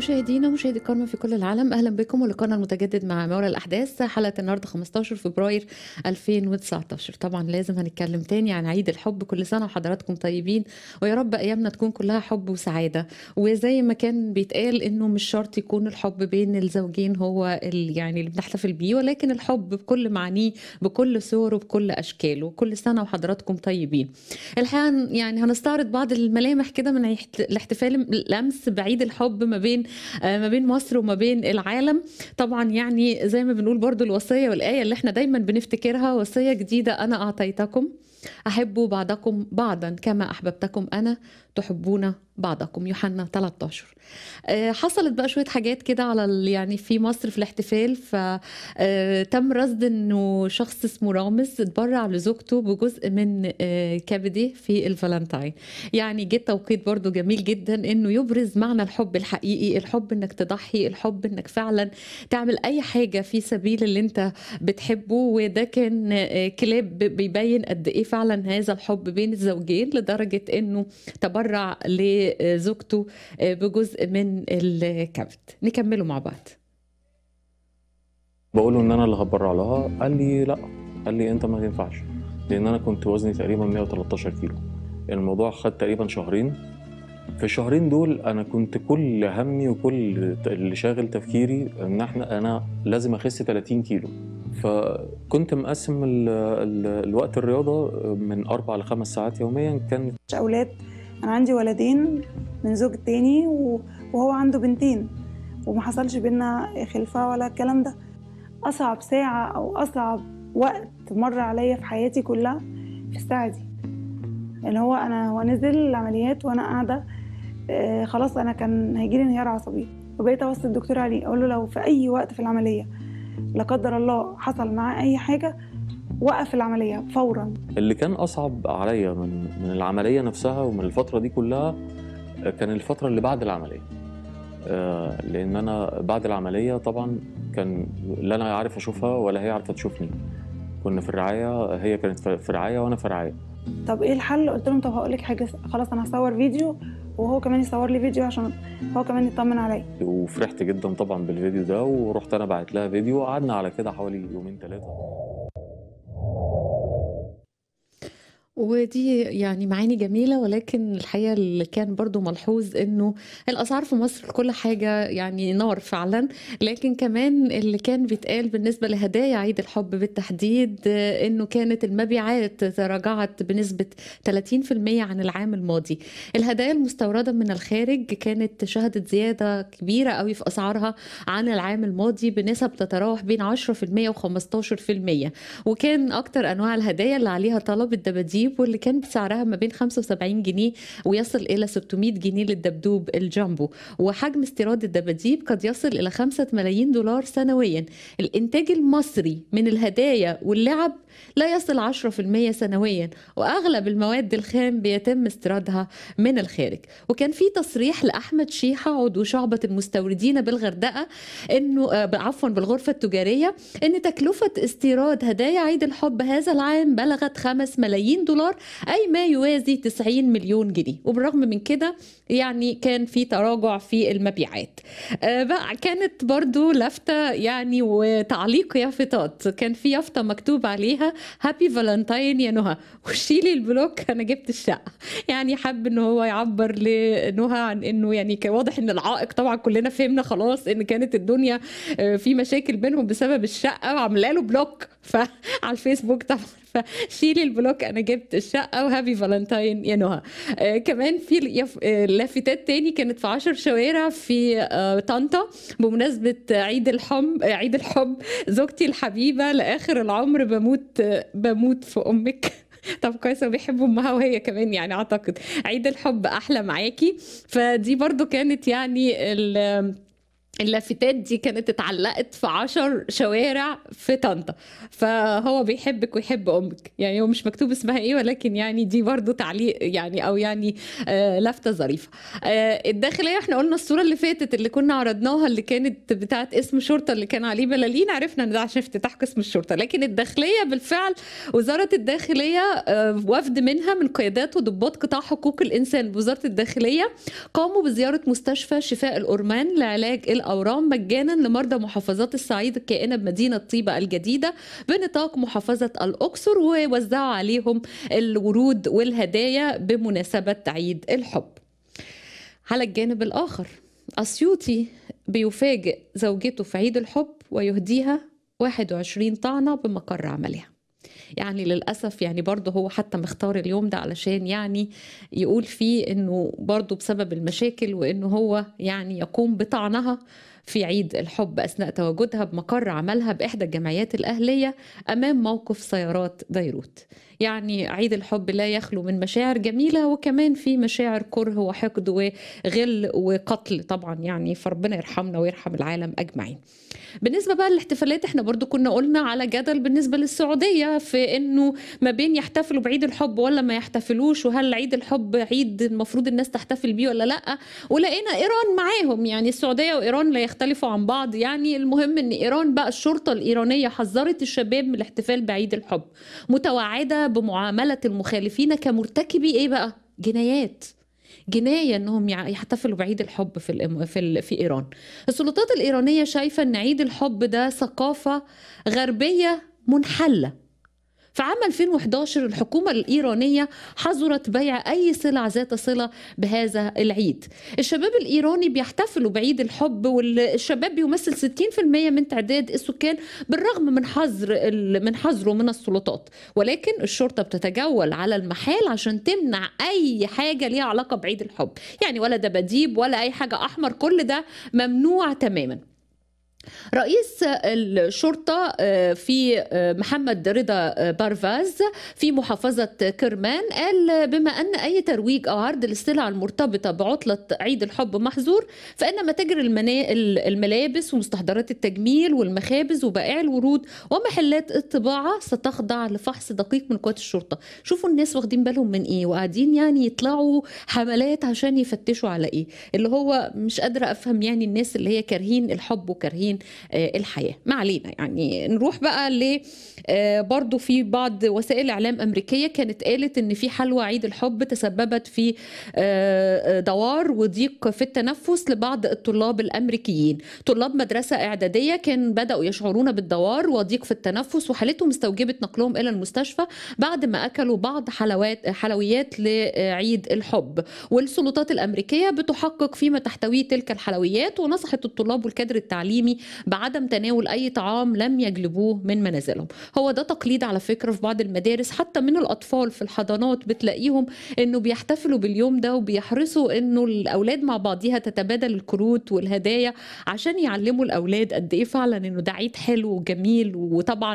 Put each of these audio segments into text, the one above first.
مشاهدينا ومشاهدي الكرم في كل العالم اهلا بكم ولقانا المتجدد مع مورا الاحداث حلقه النهارده 15 فبراير 2019 طبعا لازم هنتكلم تاني عن عيد الحب كل سنه وحضراتكم طيبين ويا رب ايامنا تكون كلها حب وسعاده وزي ما كان بيتقال انه مش شرط يكون الحب بين الزوجين هو ال- يعني اللي بنحتفل بيه ولكن الحب بكل معانيه بكل صوره بكل اشكاله كل سنه وحضراتكم طيبين الحقيقه يعني هنستعرض بعض الملامح كده من احت- الاحتفال الامس بعيد الحب ما بين آه، ما بين مصر وما بين العالم طبعا يعني زي ما بنقول برضو الوصيه والايه اللي احنا دايما بنفتكرها وصيه جديده انا اعطيتكم احبوا بعضكم بعضا كما احببتكم انا تحبون بعضكم يوحنا 13 آه، حصلت بقى شويه حاجات كده على ال- يعني في مصر في الاحتفال فتم رصد انه شخص اسمه رامز اتبرع لزوجته بجزء من آه، كبده في الفالنتاين يعني جه توقيت برضو جميل جدا انه يبرز معنى الحب الحقيقي الحب انك تضحي الحب انك فعلا تعمل اي حاجه في سبيل اللي انت بتحبه وده كان آه، كلاب بيبين قد ايه فعلا هذا الحب بين الزوجين لدرجه انه تبرع لزوجته آه، بجزء من الكبد نكمله مع بعض بقول له ان انا اللي هتبرع لها قال لي لا قال لي انت ما ينفعش لان انا كنت وزني تقريبا 113 كيلو الموضوع خد تقريبا شهرين في الشهرين دول انا كنت كل همي وكل اللي شاغل تفكيري ان احنا انا لازم اخس 30 كيلو فكنت مقسم ال ال الوقت الرياضه من اربع لخمس ساعات يوميا كان اولاد انا عندي ولدين من زوج تاني و- وهو عنده بنتين وما حصلش بينا خلفه ولا الكلام ده اصعب ساعه او اصعب وقت مر عليا في حياتي كلها في الساعه دي اللي هو انا هو نزل العمليات وانا قاعده آه خلاص انا كان هيجيلي انهيار عصبي وبقيت اوصل الدكتور عليه اقول له لو في اي وقت في العمليه لا قدر الله حصل معاه اي حاجه وقف العمليه فورا اللي كان اصعب عليا من من العمليه نفسها ومن الفتره دي كلها كان الفتره اللي بعد العمليه آه، لان انا بعد العمليه طبعا كان لا انا عارف اشوفها ولا هي عارفه تشوفني كنا في الرعايه هي كانت في في رعايه وانا في رعايه طب ايه الحل قلت لهم طب هقول لك حاجه خلاص انا هصور فيديو وهو كمان يصور لي فيديو عشان هو كمان يطمن عليا وفرحت جدا طبعا بالفيديو ده ورحت انا بعت لها فيديو وقعدنا على كده حوالي يومين ثلاثه ودي يعني معاني جميلة ولكن الحقيقة اللي كان برضو ملحوظ انه الاسعار في مصر كل حاجة يعني نار فعلا لكن كمان اللي كان بيتقال بالنسبة لهدايا عيد الحب بالتحديد آه، انه كانت المبيعات تراجعت بنسبة 30% عن العام الماضي الهدايا المستوردة من الخارج كانت شهدت زيادة كبيرة قوي في اسعارها عن العام الماضي بنسب تتراوح بين 10% و15% وكان اكتر انواع الهدايا اللي عليها طلب الدباديب واللي كان بسعرها ما بين 75 جنيه ويصل الى 600 جنيه للدبدوب الجامبو وحجم استيراد الدباديب قد يصل الى 5 ملايين دولار سنويا الانتاج المصري من الهدايا واللعب لا يصل 10% سنويا واغلب المواد الخام بيتم استيرادها من الخارج وكان في تصريح لاحمد شيحه عضو شعبه المستوردين بالغردقه انه آه، عفوا بالغرفه التجاريه ان تكلفه استيراد هدايا عيد الحب هذا العام بلغت 5 ملايين دولار اي ما يوازي 90 مليون جنيه وبالرغم من كده يعني كان في تراجع في المبيعات آه، بقى كانت برضو لفتة يعني وتعليق يافطات كان في يافطة مكتوب عليها هابي فالنتاين يا نهى وشيلي البلوك انا جبت الشقة يعني حب ان هو يعبر لنهى عن انه يعني كان واضح ان العائق طبعا كلنا فهمنا خلاص ان كانت الدنيا آه، في مشاكل بينهم بسبب الشقة وعامله له بلوك فعلى الفيسبوك طبعا فشيلي البلوك انا جبت الشقه وهابي فالنتاين يا نهى آه كمان في يف- آه، لافتات تاني كانت في عشر شوارع في آه طنطا بمناسبه عيد الحب عيد الحب زوجتي الحبيبه لاخر العمر بموت آه، بموت في امك طب كويس هو بيحب امها وهي كمان يعني اعتقد عيد الحب احلى معاكي فدي برضو كانت يعني ال اللافتات دي كانت اتعلقت في عشر شوارع في طنطا فهو بيحبك ويحب امك يعني هو مش مكتوب اسمها ايه ولكن يعني دي برضو تعليق يعني او يعني آه لفته ظريفه آه الداخليه احنا قلنا الصوره اللي فاتت اللي كنا عرضناها اللي كانت بتاعت اسم شرطه اللي كان عليه بلالين عرفنا ان ده عشان افتتاح قسم الشرطه لكن الداخليه بالفعل وزاره الداخليه آه وفد منها من قيادات وضباط قطاع حقوق الانسان بوزاره الداخليه قاموا بزياره مستشفى شفاء الأورمان لعلاج الأورام مجانا لمرضى محافظات الصعيد الكائنة بمدينة طيبة الجديدة بنطاق محافظة الأقصر ووزعوا عليهم الورود والهدايا بمناسبة عيد الحب على الجانب الآخر أسيوطي بيفاجئ زوجته في عيد الحب ويهديها 21 طعنة بمقر عملها يعني للأسف يعني برضه هو حتى مختار اليوم ده علشان يعني يقول فيه إنه برضه بسبب المشاكل وإنه هو يعني يقوم بطعنها في عيد الحب أثناء تواجدها بمقر عملها بإحدى الجمعيات الأهلية أمام موقف سيارات بيروت يعني عيد الحب لا يخلو من مشاعر جميلة وكمان في مشاعر كره وحقد وغل وقتل طبعا يعني فربنا يرحمنا ويرحم العالم أجمعين بالنسبة بقى للاحتفالات احنا برضو كنا قلنا على جدل بالنسبة للسعودية في انه ما بين يحتفلوا بعيد الحب ولا ما يحتفلوش وهل عيد الحب عيد المفروض الناس تحتفل بيه ولا لا ولقينا ايران معاهم يعني السعودية وايران لا يختلفوا عن بعض يعني المهم ان ايران بقى الشرطة الايرانية حذرت الشباب من الاحتفال بعيد الحب متوعدة بمعاملة المخالفين كمرتكبي ايه بقى جنايات جنايه انهم يحتفلوا بعيد الحب في الإم... في ال... في ايران. السلطات الايرانيه شايفه ان عيد الحب ده ثقافه غربيه منحله. في عام 2011 الحكومة الإيرانية حظرت بيع أي سلع ذات صلة بهذا العيد الشباب الإيراني بيحتفلوا بعيد الحب والشباب بيمثل 60% من تعداد السكان بالرغم من حظر من حظره من السلطات ولكن الشرطة بتتجول على المحال عشان تمنع أي حاجة ليها علاقة بعيد الحب يعني ولا دباديب ولا أي حاجة أحمر كل ده ممنوع تماماً رئيس الشرطة في محمد رضا بارفاز في محافظة كرمان قال بما أن أي ترويج أو عرض للسلع المرتبطة بعطلة عيد الحب محظور فإن متاجر الملابس ومستحضرات التجميل والمخابز وبائع الورود ومحلات الطباعة ستخضع لفحص دقيق من قوات الشرطة شوفوا الناس واخدين بالهم من إيه وقاعدين يعني يطلعوا حملات عشان يفتشوا على إيه اللي هو مش قادرة أفهم يعني الناس اللي هي كارهين الحب وكارهين الحياه ما علينا يعني نروح بقى ل برضو في بعض وسائل اعلام امريكيه كانت قالت ان في حلوى عيد الحب تسببت في دوار وضيق في التنفس لبعض الطلاب الامريكيين طلاب مدرسه اعداديه كان بداوا يشعرون بالدوار وضيق في التنفس وحالتهم استوجبت نقلهم الى المستشفى بعد ما اكلوا بعض حلوات حلويات لعيد الحب والسلطات الامريكيه بتحقق فيما تحتويه تلك الحلويات ونصحت الطلاب والكادر التعليمي بعدم تناول اي طعام لم يجلبوه من منازلهم هو ده تقليد على فكره في بعض المدارس حتى من الاطفال في الحضانات بتلاقيهم انه بيحتفلوا باليوم ده وبيحرصوا انه الاولاد مع بعضيها تتبادل الكروت والهدايا عشان يعلموا الاولاد قد ايه فعلا انه ده عيد حلو وجميل وطبعا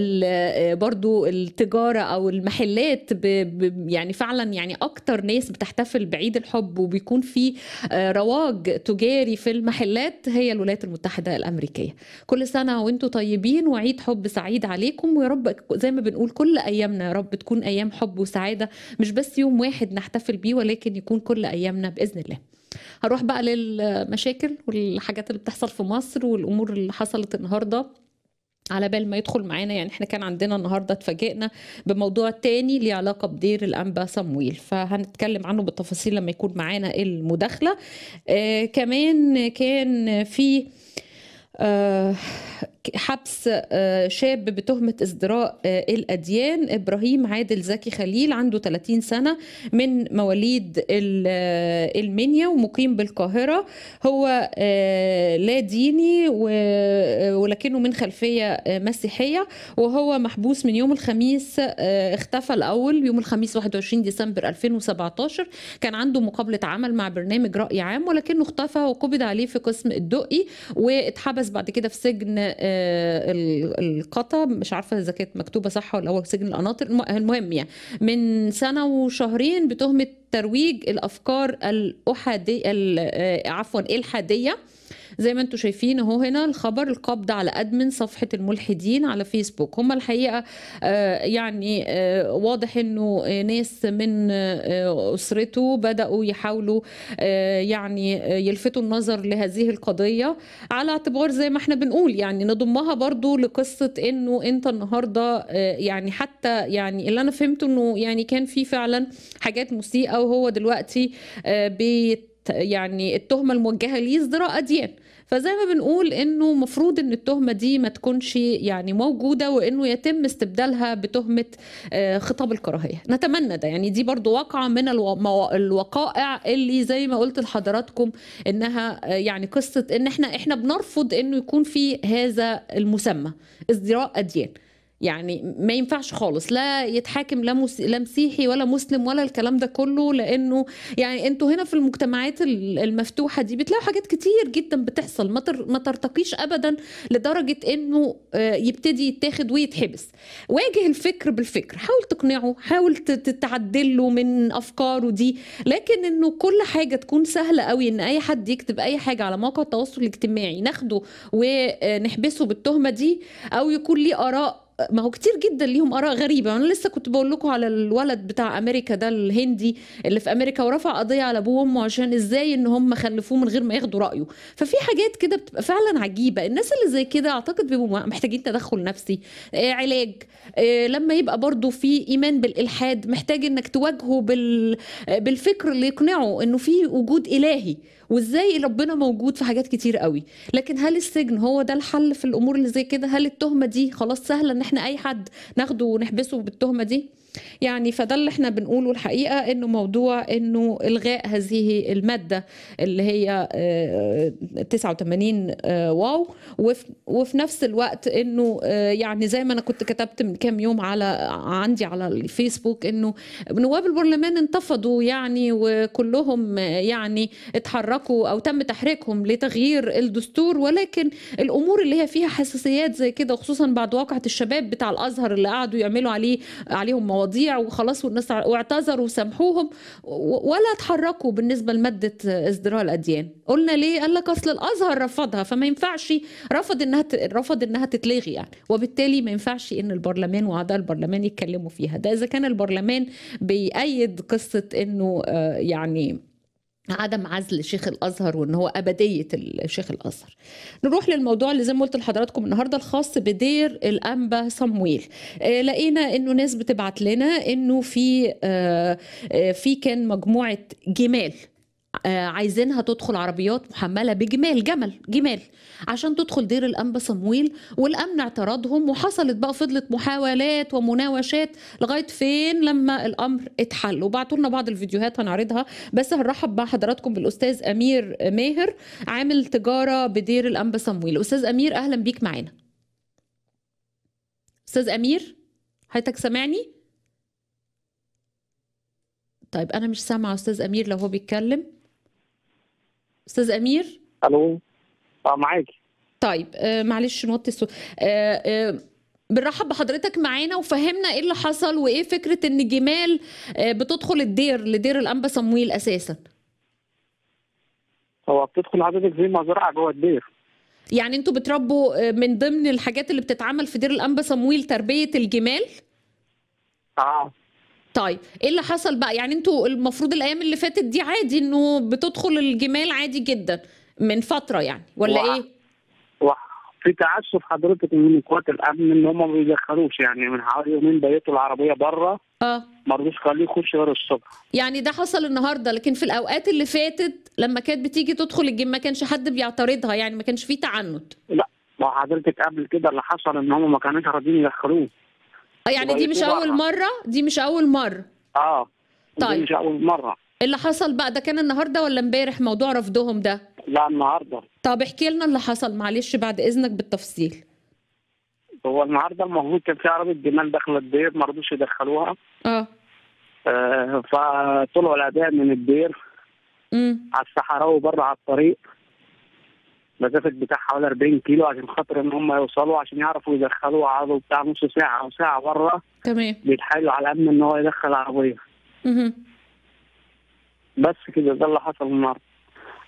برضو التجاره او المحلات ب ب يعني فعلا يعني اكتر ناس بتحتفل بعيد الحب وبيكون في رواج تجاري في المحلات هي الولايات المتحده الامريكيه كل سنه وانتم طيبين وعيد حب سعيد عليكم ويا رب زي ما بنقول كل ايامنا يا رب تكون ايام حب وسعاده مش بس يوم واحد نحتفل بيه ولكن يكون كل ايامنا باذن الله هروح بقى للمشاكل والحاجات اللي بتحصل في مصر والامور اللي حصلت النهارده على بال ما يدخل معانا يعني احنا كان عندنا النهارده اتفاجئنا بموضوع تاني ليه علاقه بدير الانبا صمويل فهنتكلم عنه بالتفاصيل لما يكون معانا المداخله آه كمان كان في آه حبس آه شاب بتهمة ازدراء آه الأديان إبراهيم عادل زكي خليل عنده 30 سنة من مواليد المنيا ومقيم بالقاهرة هو لا ديني ولكنه من خلفية مسيحية وهو محبوس من يوم الخميس اختفى الأول يوم الخميس 21 ديسمبر 2017 كان عنده مقابلة عمل مع برنامج رأي عام ولكنه اختفى وقبض عليه في قسم الدقي واتحبس بعد كده في سجن القطا مش عارفه اذا كانت مكتوبه صح ولا هو سجن القناطر المهم يعني من سنه وشهرين بتهمه ترويج الافكار الاحاديه عفوا الحاديه زي ما انتم شايفين اهو هنا الخبر القبض على ادمن صفحه الملحدين على فيسبوك هم الحقيقه آه، يعني آه، واضح انه آه، ناس من آه، اسرته بداوا يحاولوا آه، يعني آه، يلفتوا النظر لهذه القضيه على اعتبار زي ما احنا بنقول يعني نضمها برضو لقصه انه انت النهارده آه، يعني حتى يعني اللي انا فهمته انه يعني كان في فعلا حاجات مسيئه وهو دلوقتي آه، بيت يعني التهمه الموجهه ليه ازدراء اديان فزي ما بنقول انه مفروض ان التهمه دي ما تكونش يعني موجوده وانه يتم استبدالها بتهمه آه، خطاب الكراهيه نتمنى ده يعني دي برضو واقعه من الو- مو- الوقائع اللي زي ما قلت لحضراتكم انها آه، يعني قصه ان احنا احنا بنرفض انه يكون في هذا المسمى ازدراء اديان يعني ما ينفعش خالص لا يتحاكم لا مس- لا مسيحي ولا مسلم ولا الكلام ده كله لانه يعني انتوا هنا في المجتمعات ال- المفتوحه دي بتلاقوا حاجات كتير جدا بتحصل ما تر- ما ترتقيش ابدا لدرجه انه آه، يبتدي يتاخد ويتحبس واجه الفكر بالفكر حاول تقنعه حاول ت- تتعدله من افكاره دي لكن انه كل حاجه تكون سهله قوي ان اي حد يكتب اي حاجه على مواقع التواصل الاجتماعي ناخده ونحبسه بالتهمه دي او يكون ليه اراء ما هو كتير جدا ليهم اراء غريبه انا لسه كنت بقول لكم على الولد بتاع امريكا ده الهندي اللي في امريكا ورفع قضيه على ابوه وامه عشان ازاي ان هم خلفوه من غير ما ياخدوا رايه ففي حاجات كده بتبقى فعلا عجيبه الناس اللي زي كده اعتقد بيبقوا محتاجين تدخل نفسي آه، علاج آه، لما يبقى برضو في ايمان بالالحاد محتاج انك تواجهه بال آه، بالفكر اللي يقنعه انه في وجود الهي وازاي ربنا موجود في حاجات كتير قوي لكن هل السجن هو ده الحل في الامور اللي زي كده هل التهمه دي خلاص سهله ان احنا اي حد ناخده ونحبسه بالتهمه دي يعني فده اللي احنا بنقوله الحقيقه انه موضوع انه الغاء هذه الماده اللي هي آه، 89 آه، واو وفي, وفي نفس الوقت انه آه، يعني زي ما انا كنت كتبت من كام يوم على عندي على الفيسبوك انه نواب البرلمان انتفضوا يعني وكلهم آه، يعني اتحركوا او تم تحريكهم لتغيير الدستور ولكن الامور اللي هي فيها حساسيات زي كده خصوصا بعد واقعه الشباب بتاع الازهر اللي قعدوا يعملوا عليه عليهم مواضيع وخلاص والناس ع- واعتذروا وسامحوهم و- ولا اتحركوا بالنسبه لماده ازدراء الاديان قلنا ليه قال لك اصل الازهر رفضها فما ينفعش رفض انها ت- رفض انها تتلغي يعني وبالتالي ما ينفعش ان البرلمان واعضاء البرلمان يتكلموا فيها ده اذا كان البرلمان بيأيد قصه انه آه، يعني عدم عزل شيخ الازهر وان هو ابديه الشيخ الازهر. نروح للموضوع اللي زي ما قلت لحضراتكم النهارده الخاص بدير الانبا صمويل. آه لقينا انه ناس بتبعت لنا انه في آه آه في كان مجموعه جمال آه، عايزينها تدخل عربيات محملة بجمال جمل جمال عشان تدخل دير الأنبا صمويل والأمن اعترضهم وحصلت بقى فضلت محاولات ومناوشات لغاية فين لما الأمر اتحل وبعتوا لنا بعض الفيديوهات هنعرضها بس هنرحب مع حضراتكم بالأستاذ أمير ماهر عامل تجارة بدير الأنبا صمويل أستاذ أمير أهلا بيك معانا أستاذ أمير حضرتك سامعني؟ طيب أنا مش سامعة أستاذ أمير لو هو بيتكلم استاذ امير الو اه معاكي طيب آه معلش نوطي الصوت آه آه بنرحب بحضرتك معانا وفهمنا ايه اللي حصل وايه فكره ان جمال آه بتدخل الدير لدير الانبا صمويل اساسا هو بتدخل حضرتك زي مزرعه جوه الدير يعني انتوا بتربوا آه، من ضمن الحاجات اللي بتتعمل في دير الانبا صمويل تربيه الجمال اه طيب ايه اللي حصل بقى يعني انتوا المفروض الايام اللي فاتت دي عادي انه بتدخل الجمال عادي جدا من فتره يعني ولا وع- ايه وفي تعسف حضرتك من قوات الامن ان هم ما بيدخلوش يعني من حوالي يومين بيتوا العربيه بره اه ما رضوش خليه يخش غير الصبح يعني ده حصل النهارده لكن في الاوقات اللي فاتت لما كانت بتيجي تدخل الجيم ما كانش حد بيعترضها يعني ما كانش فيه تعنت ما هو حضرتك قبل كده اللي حصل ان هم ما كانوش راضيين يدخلوه آه، يعني دي مش وبيتوا اول بره. مره دي مش اول مره اه دي طيب. مش اول مره اللي حصل بقى ده كان النهارده ولا امبارح موضوع رفضهم ده لا النهارده طب احكي لنا اللي حصل معلش بعد اذنك بالتفصيل هو النهارده المفروض كان في عربيه جمال داخله الدير ما رضوش يدخلوها اه آه فطلعوا الاداء من الدير امم على الصحراوي بره على الطريق مسافة بتاع حوالي 40 كيلو عشان خاطر ان هم يوصلوا عشان يعرفوا يدخلوا قعدوا بتاع نص ساعة او ساعة بره تمام بيتحايلوا على الامن ان هو يدخل عربية مهم. بس كده ده اللي حصل النهارده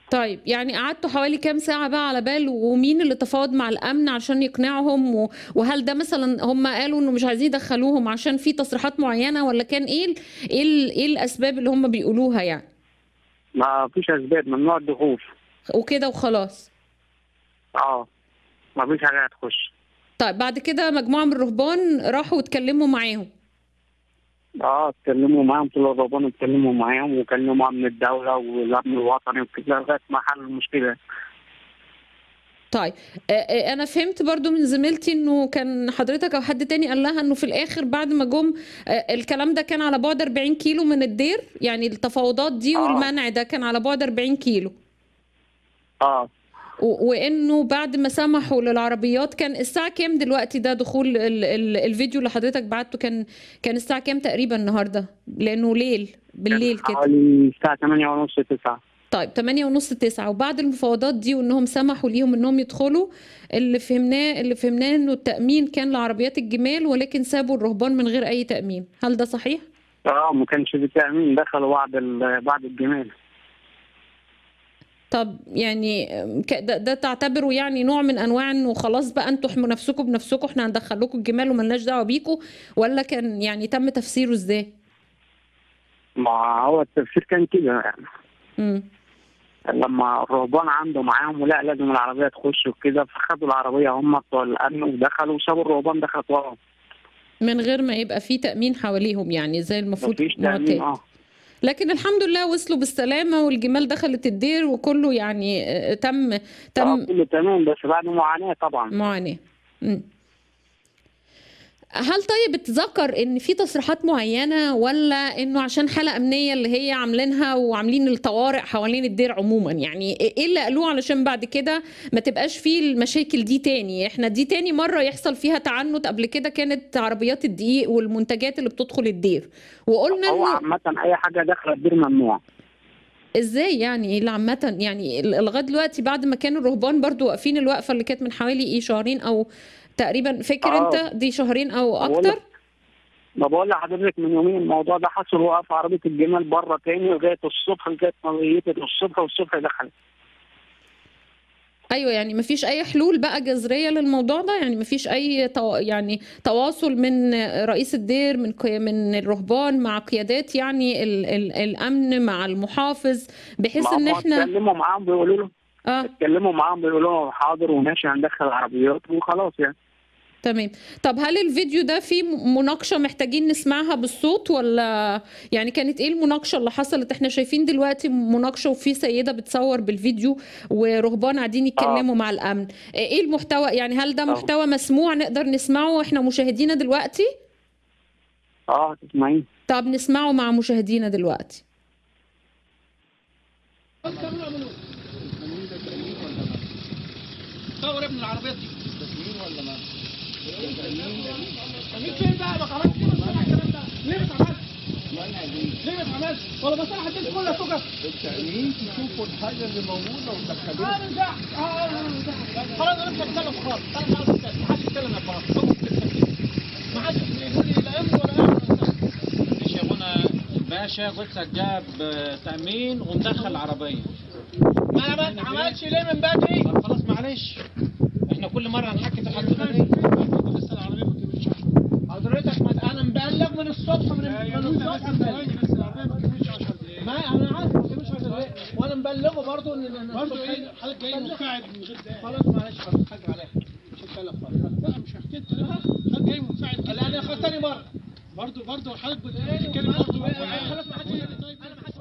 طيب يعني قعدتوا حوالي كام ساعة بقى على بال ومين اللي تفاوض مع الأمن عشان يقنعهم و- وهل ده مثلا هم قالوا إنه مش عايزين يدخلوهم عشان في تصريحات معينة ولا كان إيه ال- إيه ال- إيه الأسباب اللي هم بيقولوها يعني ما فيش اسباب ممنوع الدخول وكده وخلاص اه ما فيش حاجه هتخش طيب بعد كده مجموعة من الرهبان راحوا واتكلموا معاهم اه اتكلموا معاهم طول الرهبان اتكلموا معاهم وكلموا امن الدوله والامن الوطني وكده لغايه ما حل المشكله طيب آه، آه، انا فهمت برضو من زميلتي انه كان حضرتك او حد تاني قال لها انه في الاخر بعد ما جم آه، الكلام ده كان على بعد 40 كيلو من الدير يعني التفاوضات دي آه. والمنع ده كان على بعد 40 كيلو اه و- وانه بعد ما سمحوا للعربيات كان الساعه كام دلوقتي ده دخول ال ال الفيديو اللي حضرتك بعته كان كان الساعه كام تقريبا النهارده لانه ليل بالليل كان كده حوالي الساعه 8 ونص 9 طيب 8 ونص 9 وبعد المفاوضات دي وانهم سمحوا ليهم انهم يدخلوا اللي فهمناه اللي فهمناه انه التأمين كان لعربيات الجمال ولكن سابوا الرهبان من غير اي تأمين هل ده صحيح؟ اه ما كانش في تامين دخلوا بعد ال- بعد الجمال طب يعني ك- ده, ده تعتبره يعني نوع من انواع انه خلاص بقى انتوا احموا نفسكم بنفسكم احنا هندخل لكم الجمال وملناش دعوه بيكم ولا كان يعني تم تفسيره ازاي؟ ما هو التفسير كان كده يعني امم لما الرهبان عنده معاهم ولا لازم العربيه تخش وكده فخدوا العربيه هم بتوع الامن ودخلوا وسابوا الرهبان دخلت وراهم من غير ما يبقى في تأمين حواليهم يعني زي المفروض مفيش معتاد. تامين اه لكن الحمد لله وصلوا بالسلامة والجمال دخلت الدير وكله يعني آه، تم آه، تم كله تمام بس بعد معاناه طبعا معاناة مم. هل طيب اتذكر ان في تصريحات معينة ولا انه عشان حالة امنية اللي هي عاملينها وعاملين الطوارئ حوالين الدير عموما يعني ايه اللي قالوه علشان بعد كده ما تبقاش فيه المشاكل دي تاني احنا دي تاني مرة يحصل فيها تعنت قبل كده كانت عربيات الدقيق والمنتجات اللي بتدخل الدير وقلنا هو انه عامه اي حاجه داخله الدير ممنوع ازاي يعني ايه اللي عامة يعني ال- لغاية دلوقتي بعد ما كانوا الرهبان برضو واقفين الوقفة اللي كانت من حوالي ايه شهرين او تقريبا فاكر آه. انت دي شهرين او بقول اكتر لك- ما بقول لحضرتك من يومين الموضوع ده حصل وقف عربيه الجمال بره تاني لغايه الصبح لغايه ما غيتت الصبح والصبح دخلت ايوه يعني مفيش اي حلول بقى جذرية للموضوع ده يعني مفيش اي تو... يعني تواصل من رئيس الدير من قي... من الرهبان مع قيادات يعني ال... ال... الامن مع المحافظ بحيث ما ان هم احنا اتكلموا معاهم بيقولوا له اه اتكلموا معاهم بيقولوا له حاضر وماشي هندخل عربيات وخلاص يعني تمام طب هل الفيديو ده فيه مناقشة محتاجين نسمعها بالصوت ولا يعني كانت ايه المناقشة اللي حصلت احنا شايفين دلوقتي مناقشة وفي سيدة بتصور بالفيديو ورهبان قاعدين يتكلموا مع الأمن ايه المحتوى يعني هل ده آه. محتوى مسموع نقدر نسمعه واحنا مشاهدينا دلوقتي اه تسمعين طب نسمعه مع مشاهدينا دلوقتي صور ابن العربيات دي تسليم ولا ما تسليم فين بقى ما عملتش ليه ما عملتش الكلام ده ليه ما اتعملش ليه ما اتعملش ولا مصالح الدين كلها توقف التأمين تشوفوا الحاجة اللي موجودة وتدخلوها اه نرجع اه اه نرجع خلاص انا مش هتكلم خالص انا مش عاوز اتكلم ما حدش يتكلم يا خلاص خلاص ما حدش يقول لي لا امن ولا امن معلش يا منى الباشا قلت جاب آه، تأمين ومدخل العربية ما انا ما عملتش ليه من بدري طب خلاص معلش احنا كل مرة نحكي في الحدود دي لسه العربيه ما كملتش حضرتك ما انا مبلغ من الصبح من من الصبح مبلغ. بس العربية ما كملتش 10 دقايق ما انا عارف ما كملش 10 دقايق وانا مبلغه برضه ان ان برضه الصبح- ايه حضرتك جاي منفعل من غير دقايق خلاص معلش خلاص حاج عليا مش هتكلم خالص لا مش حكيت لك حضرتك جاي منفعل لا انا خلاص تاني مره برضه برضه حضرتك بتتكلم برضه خلاص ما حدش انا ما حدش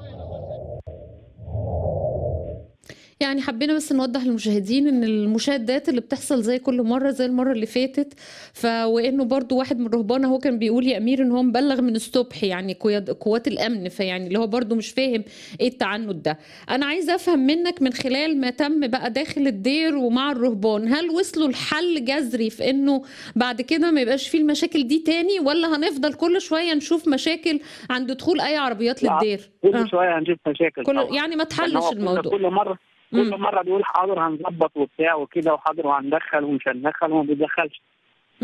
يعني حبينا بس نوضح للمشاهدين ان المشاهدات اللي بتحصل زي كل مره زي المره اللي فاتت ف وانه برضو واحد من الرهبان هو كان بيقول يا امير ان هو مبلغ من الصبح يعني قياد- قوات الامن فيعني اللي هو برضو مش فاهم ايه التعنت ده انا عايزه افهم منك من خلال ما تم بقى داخل الدير ومع الرهبان هل وصلوا لحل جذري في انه بعد كده ما يبقاش فيه المشاكل دي تاني ولا هنفضل كل شويه نشوف مشاكل عند دخول اي عربيات لا، للدير كل آه. شويه هنشوف مشاكل كل طبعا. يعني ما لأن تحلش هو كل- الموضوع كل مره مم. كل مره بيقول حاضر هنظبط وبتاع وكده وحاضر وهندخل ومش هندخل وما بيدخلش مم.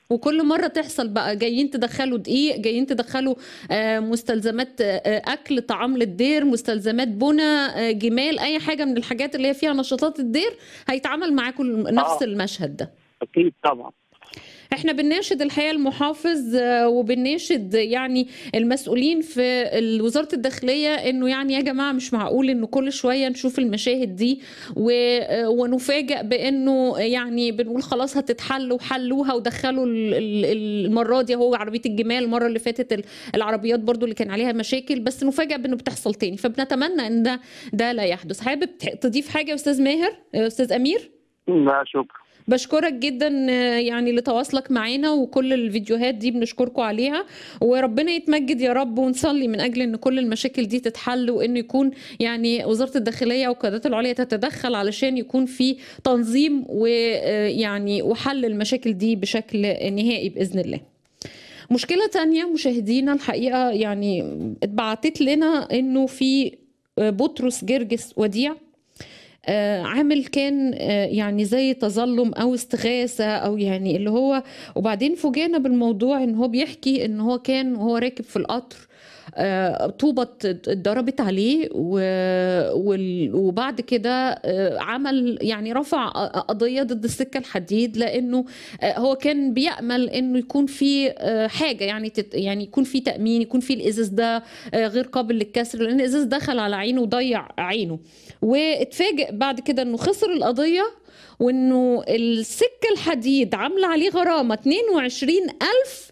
وكل مرة تحصل بقى جايين تدخلوا دقيق جايين تدخلوا آه، مستلزمات آه، أكل طعام للدير مستلزمات بنى آه، جمال أي حاجة من الحاجات اللي هي فيها نشاطات الدير هيتعامل معاكم نفس آه. المشهد ده اكيد طبعا احنا بنناشد الحقيقه المحافظ آه، وبنناشد يعني المسؤولين في ال- وزاره الداخليه انه يعني يا جماعه مش معقول انه كل شويه نشوف المشاهد دي و- آه، ونفاجئ بانه يعني بنقول خلاص هتتحل وحلوها ودخلوا ال- ال- المره دي هو عربيه الجمال المره اللي فاتت ال- العربيات برضو اللي كان عليها مشاكل بس نفاجئ بانه بتحصل تاني فبنتمنى ان ده ده لا يحدث حابب تح- تضيف حاجه يا استاذ ماهر يا استاذ امير لا شكرا بشكرك جدا آه، يعني لتواصلك معانا وكل الفيديوهات دي بنشكركم عليها وربنا يتمجد يا رب ونصلي من اجل ان كل المشاكل دي تتحل وانه يكون يعني وزاره الداخليه والقيادات العليا تتدخل علشان يكون في تنظيم ويعني وحل المشاكل دي بشكل نهائي باذن الله. مشكله تانية مشاهدينا الحقيقه يعني اتبعتت لنا انه في آه، بطرس جرجس وديع آه، عامل كان آه، يعني زي تظلم او استغاثه او يعني اللي هو وبعدين فوجئنا بالموضوع ان هو بيحكي ان هو كان وهو راكب في القطر آه، طوبة اتضربت عليه و- وال- وبعد كده آه، عمل يعني رفع قضية ضد السكة الحديد لأنه آه، هو كان بيأمل إنه يكون في آه، حاجة يعني تت يعني يكون في تأمين يكون في الإزاز ده آه، غير قابل للكسر لأن الإزاز دخل على عينه وضيع عينه واتفاجئ بعد كده إنه خسر القضية وإنه السكة الحديد عاملة عليه غرامة 22 ألف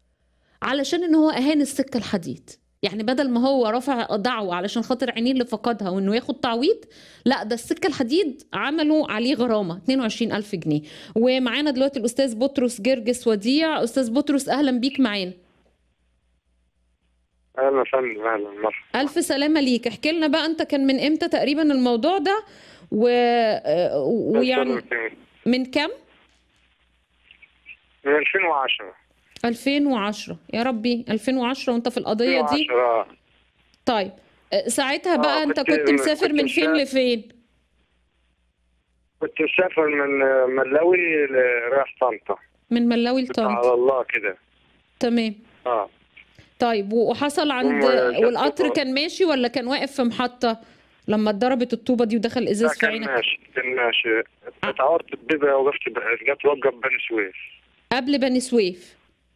علشان ان هو اهان السكه الحديد يعني بدل ما هو رفع دعوة علشان خاطر عينيه اللي فقدها وانه ياخد تعويض لا ده السكة الحديد عملوا عليه غرامة 22 ألف جنيه ومعانا دلوقتي الأستاذ بطرس جرجس وديع أستاذ بطرس أهلا بيك معانا اهلا فندم اهلا مرحبا ألف سلامة ليك احكي لنا بقى أنت كان من إمتى تقريبا الموضوع ده و... آه، ويعني من كم؟ من 2010 2010 يا ربي 2010 وانت في القضية دي 2010 طيب آه، ساعتها بقى آه، انت كنت- كنت مسافر كنت من فين مسافر. لفين؟ كنت مسافر من ملاوي ل- رايح طنطا من ملاوي كنت على لطنطا الله كده تمام اه طيب وحصل عند هم جت والقطر طوبة. كان ماشي ولا كان واقف في محطة لما اتضربت الطوبة دي ودخل لا ازاز في كان عينك ماشي كان ماشي اتعورت ببيبة وقفت جت وقف بني سويف قبل بني سويف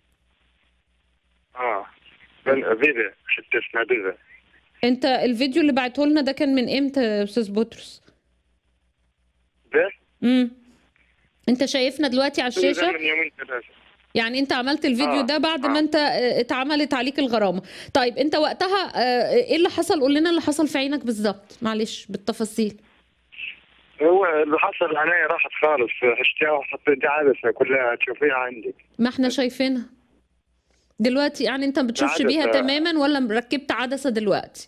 اه بن- بيبة شفت اسمها بيبة انت الفيديو اللي بعته لنا ده كان من امتى يا استاذ بطرس؟ ده امم انت شايفنا دلوقتي على ده من الشاشة يومين ثلاثة يعني انت عملت الفيديو آه، ده بعد آه. ما انت اه، اتعملت عليك الغرامة طيب انت وقتها اه، ايه اللي حصل قول لنا اللي حصل في عينك بالظبط معلش بالتفاصيل هو اللي حصل عيني راحت خالص حشتها وحطيت دي عدسة كلها تشوفيها عندك ما احنا شايفينها دلوقتي يعني انت ما بتشوفش بيها عدسة. تماما ولا ركبت عدسة دلوقتي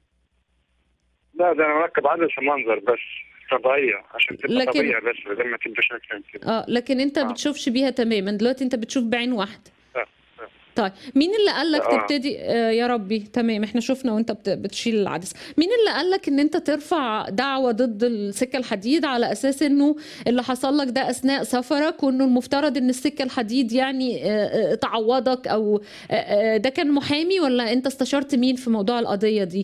لا ده انا مركب عدسة منظر بس طبيعية عشان تبقى لكن- طبيعية بس لما تبقى شكلها كده اه لكن انت آه. بتشوفش بيها تماما دلوقتي انت بتشوف بعين واحدة آه، آه. طيب مين اللي قال لك آه. تبتدي آه يا ربي تمام احنا شفنا وانت بت- بتشيل العدسة مين اللي قال لك ان انت ترفع دعوة ضد السكة الحديد على اساس انه اللي حصل لك ده اثناء سفرك وانه المفترض ان السكة الحديد يعني آه، آه، تعوضك او آه، آه، ده كان محامي ولا انت استشرت مين في موضوع القضية دي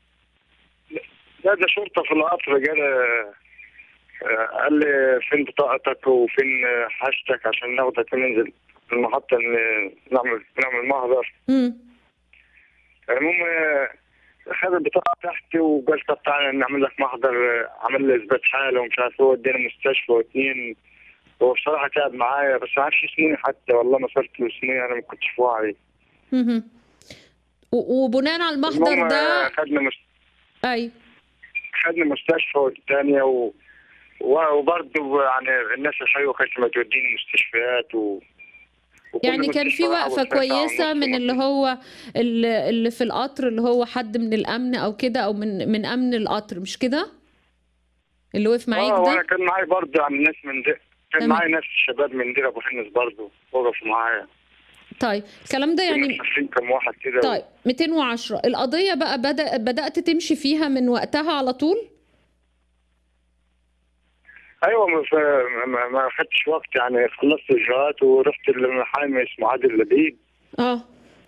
لا ده شرطة في القطر قال آه، قال لي فين بطاقتك وفين آه، حاجتك عشان ناخدك وننزل المحطة ن- نعمل نعمل محضر امم المهم آه، خد البطاقة بتاعتي وقال طب تعالى نعمل لك محضر آه، عمل لي إثبات حالة ومش عارف هو اداني مستشفى واتنين هو بصراحة تعب معايا بس ما عرفش اسمي حتى والله ما صرت له اسمي أنا ما كنتش في وعي مهم. و- وبناء على المحضر المهم ده آه، خدنا مست... اي خدنا مستشفى والتانية و... و- وبرضه يعني الناس الحلوة كانت ما توديني مستشفيات و... وكل يعني كان مستشفى في راح وقفة أقعد فيها ساعة كويسة ونص من اللي ونص. هو اللي اللي في القطر اللي هو حد من الأمن أو كده أو من من أمن القطر مش كده؟ اللي وقف معاك اه وانا ده؟ كان معايا برضه يعني ناس من دي كان تمام. معايا ناس شباب من دير ابو حنس برضه وقفوا معايا طيب الكلام ده يعني مسافرين كم واحد كده طيب 210 القضية بقى بدأ بدأت تمشي فيها من وقتها على طول؟ ايوه ما ف- ما- ما خدتش وقت يعني خلصت اجراءات ورحت لمحامي اسمه عادل لبيب اه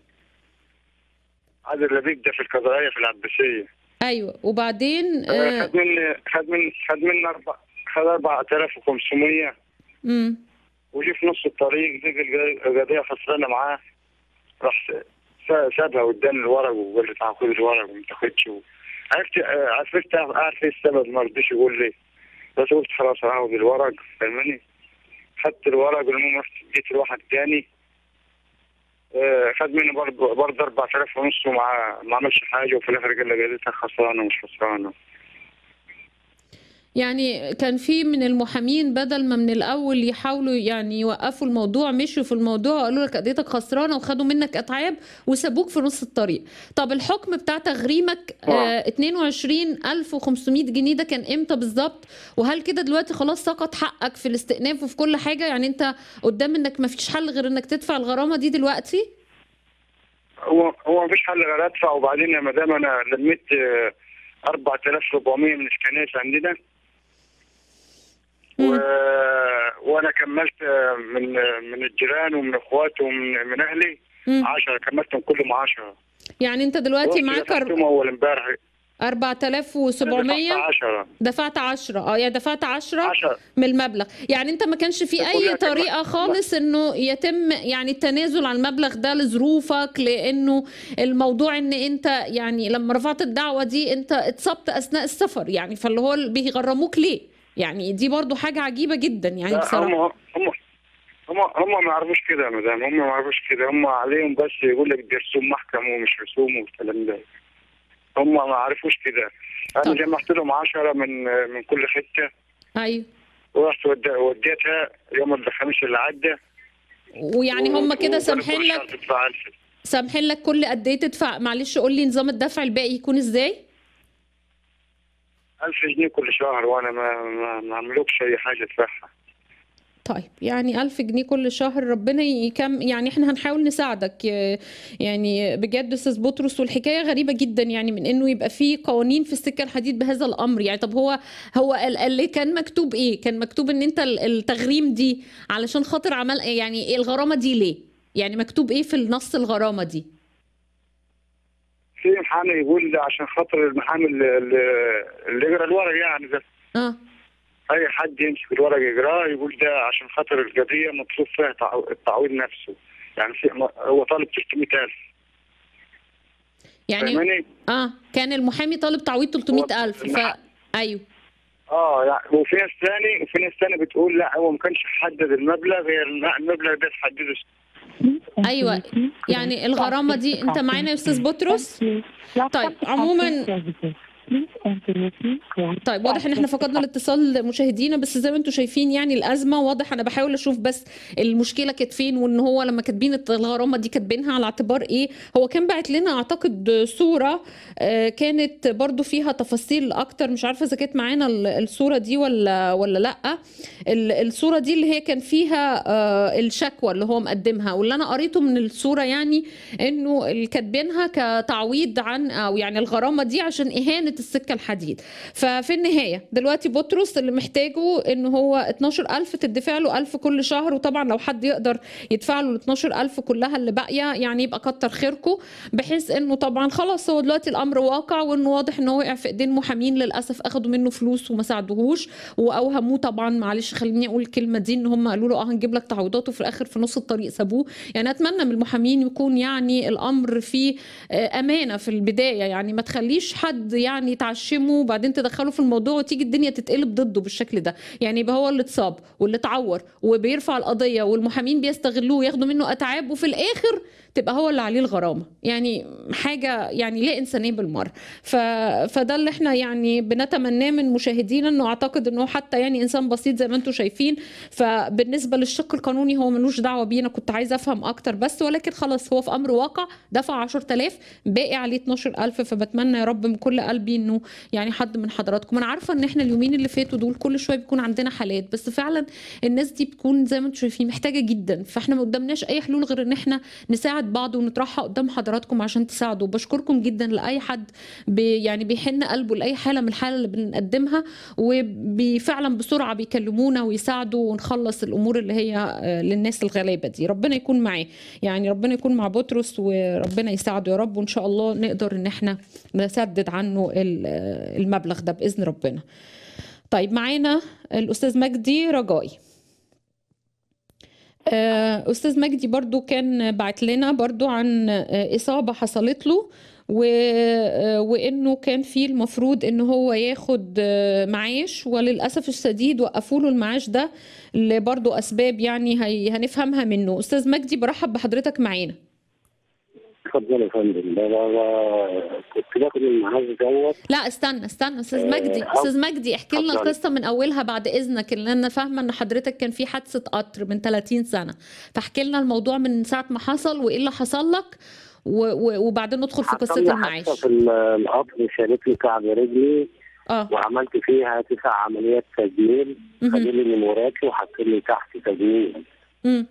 عادل لبيب ده في القضائيه في العباسيه ايوه وبعدين آه، آه خد مني خد من خد مني اربع خد 4500 مم. وجي في نص الطريق لقى الق- القضيه خسرانه معاه راح س- س- سابها واداني الورق وقال لي تعال خد الورق وما تاخدش و- عرفت آه، عرفت اعرف ايه السبب ما رضيش يقول لي بس قلت خلاص هاخد الورق فاهمني خدت الورق المهم رحت اديت لواحد تاني آه، خد مني برضه برضه 4000 ونص وما ما عملش حاجه وفي الاخر قال لي قضيتك خسرانه ومش خسرانه يعني كان في من المحامين بدل ما من الاول يحاولوا يعني يوقفوا الموضوع مشوا في الموضوع وقالوا لك قضيتك خسرانه وخدوا منك اتعاب وسابوك في نص الطريق طب الحكم بتاع تغريمك آه. آه 22500 جنيه ده كان امتى بالظبط وهل كده دلوقتي خلاص سقط حقك في الاستئناف وفي كل حاجه يعني انت قدام انك ما فيش حل غير انك تدفع الغرامه دي دلوقتي هو هو مفيش حل غير ادفع وبعدين يا مدام انا لميت آه، 4400 من الكنائس عندنا و... مم. وانا كملت آه، من آه، من الجيران ومن اخواتي ومن من اهلي مم. 10 كملتهم كلهم 10 يعني انت دلوقتي معاك أر- اول امبارح 4700 10 دفعت 10 اه يعني دفعت 10 10 من المبلغ يعني انت ما كانش في ده اي كلها طريقه كلها. خالص انه يتم يعني التنازل عن المبلغ ده لظروفك لانه الموضوع ان انت يعني لما رفعت الدعوه دي انت اتصبت اثناء السفر يعني فاللي هو اللي بيغرموك ليه يعني دي برضو حاجه عجيبه جدا يعني لا، بصراحه هم هم هم هم ما يعرفوش كده يا مدام هم ما يعرفوش كده هم عليهم بس يقول لك دي رسوم محكمه ومش رسوم والكلام ده هم ما عرفوش كده انا طب. جمعت لهم 10 من من كل حته ايوه ورحت ود- وديتها يوم الخميس اللي عدى ويعني هم كده وكل سامحين شهر لك تدفع 1000 سامحين لك كل قد ايه تدفع معلش قول لي نظام الدفع الباقي يكون ازاي 1000 جنيه كل شهر وانا ما ما, ما عملوكش اي حاجه ادفعها طيب يعني ألف جنيه كل شهر ربنا يكم يعني احنا هنحاول نساعدك ي- يعني بجد أستاذ بطرس والحكاية غريبة جدا يعني من إنه يبقى في قوانين في السكة الحديد بهذا الأمر يعني طب هو هو ال- اللي كان مكتوب إيه؟ كان مكتوب إن أنت ال- التغريم دي علشان خاطر عمل يعني إيه الغرامة دي ليه؟ يعني مكتوب إيه في النص الغرامة دي؟ في محامي يقول ده عشان خاطر المحامي اللي, اللي- اللي يقرا الورق يعني ده اه اي حد يمسك الورق يقراه يقول ده عشان خاطر القضيه مطلوب فيها تعو- التعويض نفسه يعني في هو طالب 300000 يعني فاهماني؟ اه كان المحامي طالب تعويض 300 ألف ف المح- أيوه اه يعني وفي ناس ثاني وفي ناس ثاني بتقول لا هو ما كانش حدد المبلغ غير لا المبلغ ده تحدده أيوة يعني الغرامة دي أنت معانا يا أستاذ بطرس؟ طيب عموما طيب واضح ان احنا فقدنا الاتصال مشاهدينا بس زي ما انتم شايفين يعني الازمه واضح انا بحاول اشوف بس المشكله كانت فين وان هو لما كاتبين الغرامه دي كاتبينها على اعتبار ايه هو كان باعت لنا اعتقد صوره آه، كانت برضو فيها تفاصيل اكتر مش عارفه اذا كانت معانا ال- الصوره دي ولا ولا لا ال- الصوره دي اللي هي كان فيها آه، الشكوى اللي هو مقدمها واللي انا قريته من الصوره يعني انه اللي كاتبينها كتعويض عن او يعني الغرامه دي عشان اهانه السكه الحديد ففي النهايه دلوقتي بطرس اللي محتاجه ان هو 12000 تدفع له 1000 كل شهر وطبعا لو حد يقدر يدفع له ال 12000 كلها اللي باقيه يعني يبقى كتر خيركم بحيث انه طبعا خلاص هو دلوقتي الامر واقع وانه واضح ان هو وقع في ايدين محامين للاسف اخدوا منه فلوس وما ساعدوهوش واوهموه طبعا معلش خليني اقول الكلمه دي ان هم قالوا له اه هنجيب لك تعويضات وفي الاخر في نص الطريق سابوه يعني اتمنى من المحامين يكون يعني الامر فيه آه، امانه في البدايه يعني ما تخليش حد يعني تعشمه وبعدين تدخله في الموضوع وتيجي الدنيا تتقلب ضده بالشكل ده يعني يبقى هو اللي اتصاب واللي اتعور وبيرفع القضيه والمحامين بيستغلوه وياخدوا منه اتعاب وفي الاخر تبقى هو اللي عليه الغرامه يعني حاجه يعني لا انسانيه بالمره ف... فده اللي احنا يعني بنتمناه من مشاهدينا انه اعتقد انه حتى يعني انسان بسيط زي ما انتم شايفين فبالنسبه للشق القانوني هو ملوش دعوه بينا كنت عايزه افهم اكتر بس ولكن خلاص هو في امر واقع دفع 10000 باقي عليه 12000 فبتمنى يا رب من كل قلبي قلبي انه يعني حد من حضراتكم انا عارفه ان احنا اليومين اللي فاتوا دول كل شويه بيكون عندنا حالات بس فعلا الناس دي بتكون زي ما انتم شايفين محتاجه جدا فاحنا ما قدامناش اي حلول غير ان احنا نساعد بعض ونطرحها قدام حضراتكم عشان تساعدوا بشكركم جدا لاي حد بي يعني بيحن قلبه لاي حاله من الحاله اللي بنقدمها وفعلا بسرعه بيكلمونا ويساعدوا ونخلص الامور اللي هي آه، للناس الغلابه دي ربنا يكون معاه يعني ربنا يكون مع بطرس وربنا يساعده يا رب وان شاء الله نقدر ان احنا نسدد عنه ال- آه، المبلغ ده باذن ربنا طيب معانا الاستاذ مجدي رجائي آه، استاذ مجدي برضو كان بعت لنا برضو عن آه، اصابه حصلت له و... آه، وانه كان في المفروض ان هو ياخد آه، معاش وللاسف الشديد وقفوا له المعاش ده لبرضو اسباب يعني هي... هنفهمها منه استاذ مجدي برحب بحضرتك معانا اتفضل يا فندم ده ده ده كنت باخد المعاش دوت لا استنى استنى استاذ آه، مجدي أو- استاذ مجدي احكي لنا اتفضلي. القصه من اولها بعد اذنك لان انا فاهمه ان حضرتك كان في حادثه قطر من 30 سنه فاحكي لنا الموضوع من ساعه ما حصل وايه اللي حصل لك و... و... وبعدين ندخل في حصل قصه لي المعاش حادثة في ال- القطر شالت لي كعب رجلي اه وعملت فيها تسع عمليات تجميل مهم. خدوا لي من وراكي وحطوا لي تحت تجميل امم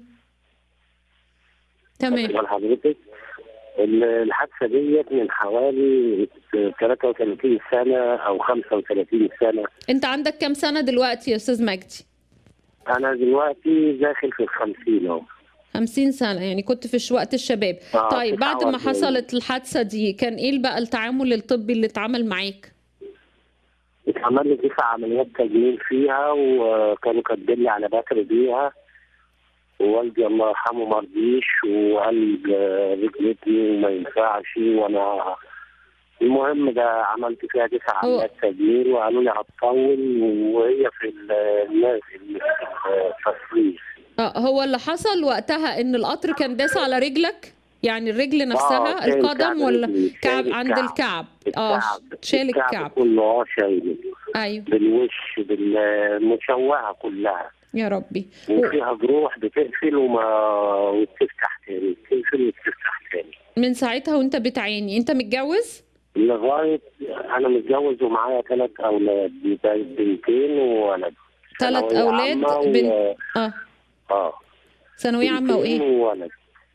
تمام واخد بال حضرتك ال- الحادثه ديت من حوالي 33 سنه او 35 سنه انت عندك كام سنه دلوقتي يا استاذ مجدي انا دلوقتي داخل في الخمسين اهو 50 سنه يعني كنت في ش- وقت الشباب آه، طيب بعد ما 49. حصلت الحادثه دي كان ايه بقى التعامل الطبي اللي اتعمل معاك اتعمل لي تسع عمليات تجميل فيها وكانوا كاتبين لي على بكر بيها ووالدي الله يرحمه ما رضيش وقال آه، رجلتني وما ينفعش وانا المهم ده عملت فيها تسع هو- عمليات تجميل وقالوا لي هتطول وهي في ال- الناس اللي في التصوير اه هو اللي حصل وقتها ان القطر كان داس على رجلك يعني الرجل نفسها كان القدم كعب ولا رجلي، كعب شايل عند الكعب اه الكعب شال الكعب كله اه شايله ايوه بالوش بالمشوهه كلها يا ربي وفيها جروح بتقفل وما وتفتح تاني بتقفل وتفتح تاني من ساعتها وانت بتعاني انت متجوز لغاية أنا متجوز ومعايا ثلاث أولاد بنتين وولد ثلاث ثانوية اولاد عامة و- بنت اه اه ثانويه عامه بنتين وايه وولد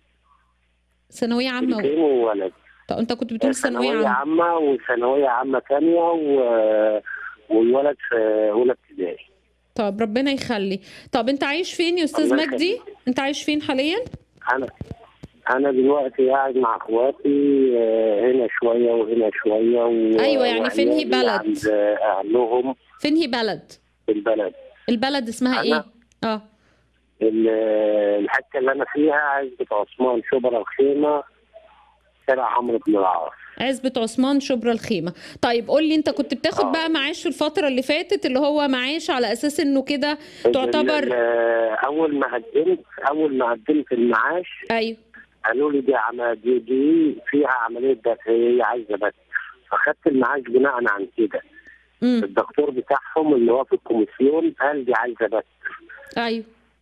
ثانويه عامه بنتين و... وولد طب انت كنت بتقول ثانويه ثانوية عامه عامة وثانوية عامة ثانية و... والولد في أولى ابتدائي طب ربنا يخلي طب انت عايش فين يا استاذ الله مجدي يخليك. انت عايش فين حاليا أنا أنا دلوقتي قاعد مع إخواتي آه، هنا شوية وهنا شوية و... أيوة، يعني فين هي وعيالي بلد؟ عند أهلهم فين هي بلد في البلد البلد اسمها أنا؟ ايه اه ال- الحته اللي انا فيها عزبة عثمان شبرا الخيمه شارع عمرو بن العاص عزبة عثمان شبرا الخيمة طيب قول لي انت كنت بتاخد آه. بقى معاش في الفترة اللي فاتت اللي هو معاش على اساس انه كده ال- تعتبر ال- اول ما قدمت اول ما قدمت المعاش ايوه قالوا لي دي عم- دي, دي فيها عمليه بس هي عايزه بس فاخدت المعاش بناء عن كده امم الدكتور بتاعهم اللي هو في الكوميسيون قال دي عايزه بس ايوه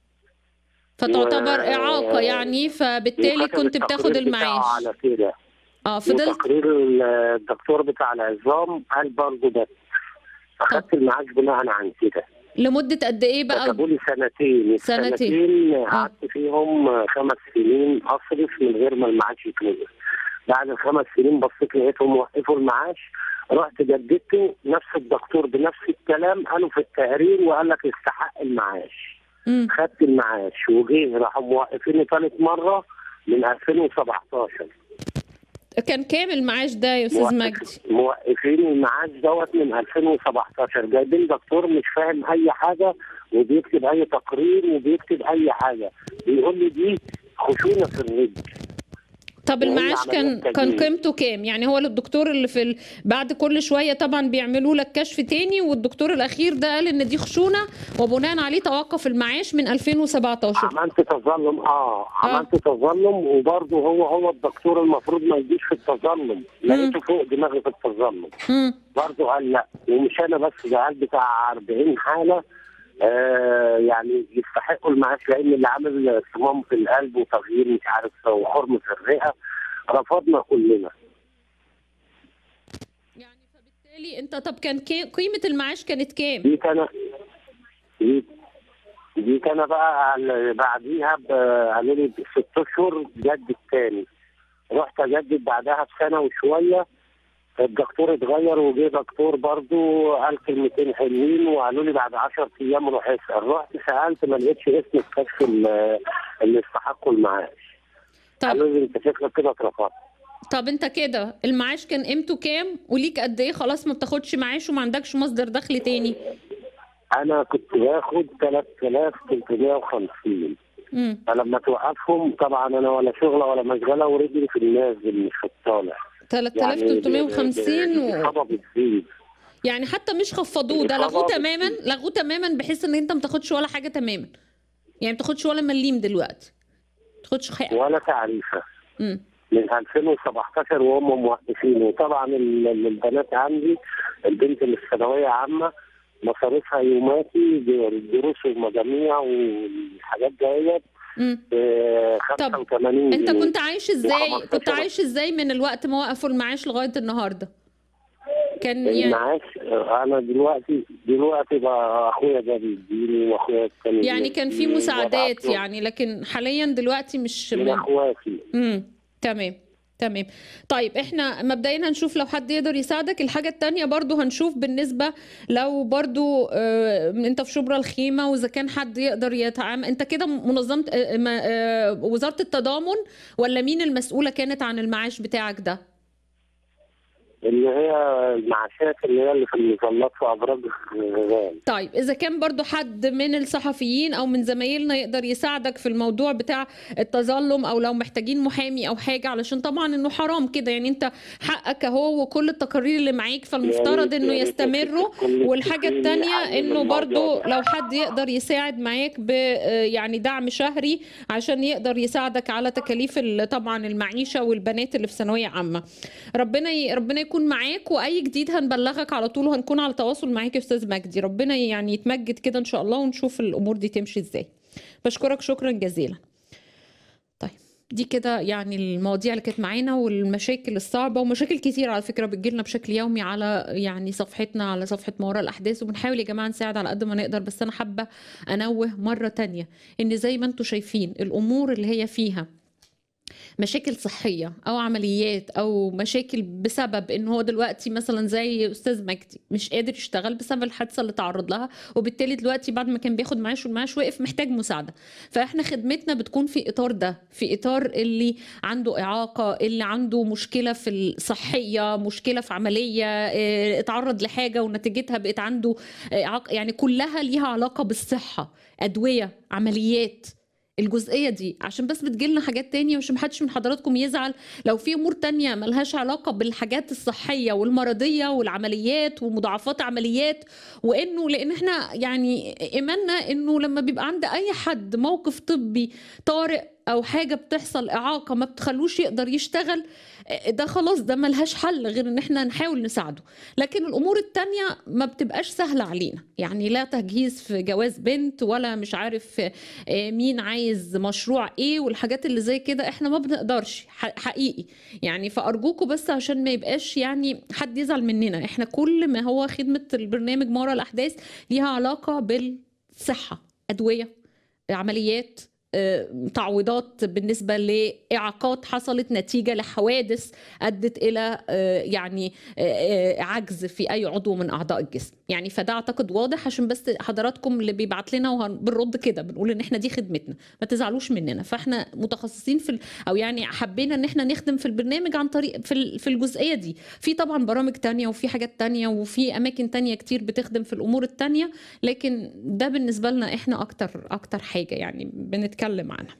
فتعتبر و- اعاقة يعني فبالتالي وكتب كنت بتاخد التقرير بتاعه المعاش على كده اه فضلت وتقرير الدكتور بتاع العظام قال برضه ده فاخدت المعاش بناء عن كده لمدة قد ايه بقى كتبوا لي سنتين سنتين. السنتين قعدت فيهم خمس سنين اصرف من غير ما المعاش يتوقف بعد الخمس سنين بصيت لقيتهم وقفوا المعاش رحت جددته نفس الدكتور بنفس الكلام قالوا في التقرير وقال لك يستحق المعاش مم. خدت المعاش وجه راحوا موقفيني ثالث مره من 2017 كان كام المعاش ده يا استاذ موقف- مجدي موقفين المعاش دوت من 2017 جايبين دكتور مش فاهم اي حاجه وبيكتب اي تقرير وبيكتب اي حاجه بيقول لي دي خشونه في الرجل طب وهي المعاش كان عمليات كان تجميل. قيمته كام يعني هو الدكتور اللي في ال... بعد كل شويه طبعا بيعملوا لك كشف تاني والدكتور الاخير ده قال ان دي خشونه وبناء عليه توقف المعاش من 2017 عملت تظلم اه عملت تظلم وبرضه هو هو الدكتور المفروض ما يجيش في التظلم لقيته فوق دماغي في التظلم امم برضه قال لا ومش انا بس ده قال بتاع 40 حاله آه يعني يستحقوا المعاش لان اللي عامل صمام في القلب وتغيير مش عارف وخرم في الرئه رفضنا كلنا يعني فبالتالي لي انت طب كان كي- قيمه المعاش كانت كام جيت انا جيت جيت انا بقى على- بعديها ب- قالوا لي ست اشهر جدد تاني رحت اجدد بعدها بسنه وشويه الدكتور اتغير وجه دكتور برضو قال كلمتين حلوين وقالوا لي بعد 10 ايام روح اسال رحت سالت ما لقيتش اسم الكشف ال- اللي استحقوا المعاش طب قالوا لي انت شكلك كده اترفضت طب انت كده المعاش كان قيمته كام وليك قد ايه خلاص ما بتاخدش معاش وما عندكش مصدر دخل تاني انا كنت باخد 3350 امم فلما توقفهم طبعا انا ولا شغله ولا مشغله ورجلي في النازل مش في الطالع 3350 و... الخبط بتزيد يعني حتى مش خفضوه ده لغوه تماما لغوه تماما بحيث ان انت ما تاخدش ولا حاجه تماما يعني ما تاخدش ولا مليم دلوقتي ما تاخدش حاجه ولا تعريفه امم من 2017 وهم موقفين وطبعا ال- ال- البنات عندي البنت اللي في ثانويه عامه مصاريفها يوماتي الدروس والمجاميع والحاجات ديت امم ب 85 انت جنيه. كنت عايش ازاي و15 كنت عايش ازاي من الوقت ما وقفوا المعاش لغايه النهارده كان يعني المعاش انا دلوقتي دلوقتي بقى اخويا ده بيديني واخويا التاني يعني كان في بيديني، مساعدات وببعت له يعني لكن حاليا دلوقتي مش من اخواتي امم تمام تمام طيب احنا مبدئيا هنشوف لو حد يقدر يساعدك الحاجة التانية برضو هنشوف بالنسبة لو برضو اه انت في شبرا الخيمة واذا كان حد يقدر يتعامل انت كده منظمة اه ما- اه وزارة التضامن ولا مين المسؤولة كانت عن المعاش بتاعك ده اللي هي المعاشات اللي هي اللي في المظلات في ابراج الغزال طيب اذا كان برضو حد من الصحفيين او من زمايلنا يقدر يساعدك في الموضوع بتاع التظلم او لو محتاجين محامي او حاجه علشان طبعا انه حرام كده يعني انت حقك اهو وكل التقارير اللي معاك فالمفترض يا ريت- انه يا ريت يستمروا كل والحاجه التقارير التانية يحلوا انه الموضوع برضو ده. لو حد يقدر يساعد معاك ب آه، يعني دعم شهري عشان يقدر يساعدك على تكاليف ال- طبعا المعيشه والبنات اللي في ثانويه عامه ربنا ي... ربنا يكون معاك واي جديد هنبلغك على طول وهنكون على تواصل معاك يا استاذ مجدي ربنا يعني يتمجد كده ان شاء الله ونشوف الامور دي تمشي ازاي بشكرك شكرا جزيلا طيب دي كده يعني المواضيع اللي كانت معانا والمشاكل الصعبه ومشاكل كتير على فكره بتجيلنا بشكل يومي على يعني صفحتنا على صفحه ما وراء الاحداث وبنحاول يا جماعه نساعد على قد ما نقدر بس انا حابه انوه مره تانية ان زي ما انتم شايفين الامور اللي هي فيها مشاكل صحية أو عمليات أو مشاكل بسبب إن هو دلوقتي مثلا زي أستاذ مجدي مش قادر يشتغل بسبب الحادثة اللي تعرض لها وبالتالي دلوقتي بعد ما كان بياخد معاش والمعاش وقف محتاج مساعدة فإحنا خدمتنا بتكون في إطار ده في إطار اللي عنده إعاقة اللي عنده مشكلة في الصحية مشكلة في عملية اه، اتعرض لحاجة ونتيجتها بقت عنده إعاقة يعني كلها ليها علاقة بالصحة أدوية عمليات الجزئيه دي عشان بس بتجيلنا حاجات تانية مش محدش من حضراتكم يزعل لو في امور تانية ملهاش علاقه بالحاجات الصحيه والمرضيه والعمليات ومضاعفات عمليات وانه لان احنا يعني ايماننا انه لما بيبقى عند اي حد موقف طبي طارئ او حاجه بتحصل اعاقه ما بتخلوش يقدر يشتغل ده خلاص ده ملهاش حل غير ان احنا نحاول نساعده لكن الامور التانية ما بتبقاش سهله علينا يعني لا تجهيز في جواز بنت ولا مش عارف آه، مين عايز مشروع ايه والحاجات اللي زي كده احنا ما بنقدرش ح- حقيقي يعني فارجوكوا بس عشان ما يبقاش يعني حد يزعل مننا احنا كل ما هو خدمه البرنامج ما وراء الاحداث ليها علاقه بالصحه ادويه عمليات آه، تعويضات بالنسبة لإعاقات حصلت نتيجة لحوادث أدت إلى آه، يعني آه، آه، عجز في أي عضو من أعضاء الجسم يعني فده أعتقد واضح عشان بس حضراتكم اللي بيبعت لنا وبنرد كده بنقول إن إحنا دي خدمتنا ما تزعلوش مننا فإحنا متخصصين في ال- أو يعني حبينا إن إحنا نخدم في البرنامج عن طريق في ال- في الجزئية دي في طبعا برامج تانية وفي حاجات تانية وفي أماكن تانية كتير بتخدم في الأمور التانية لكن ده بالنسبة لنا إحنا أكتر أكتر حاجة يعني بنتكلم عنها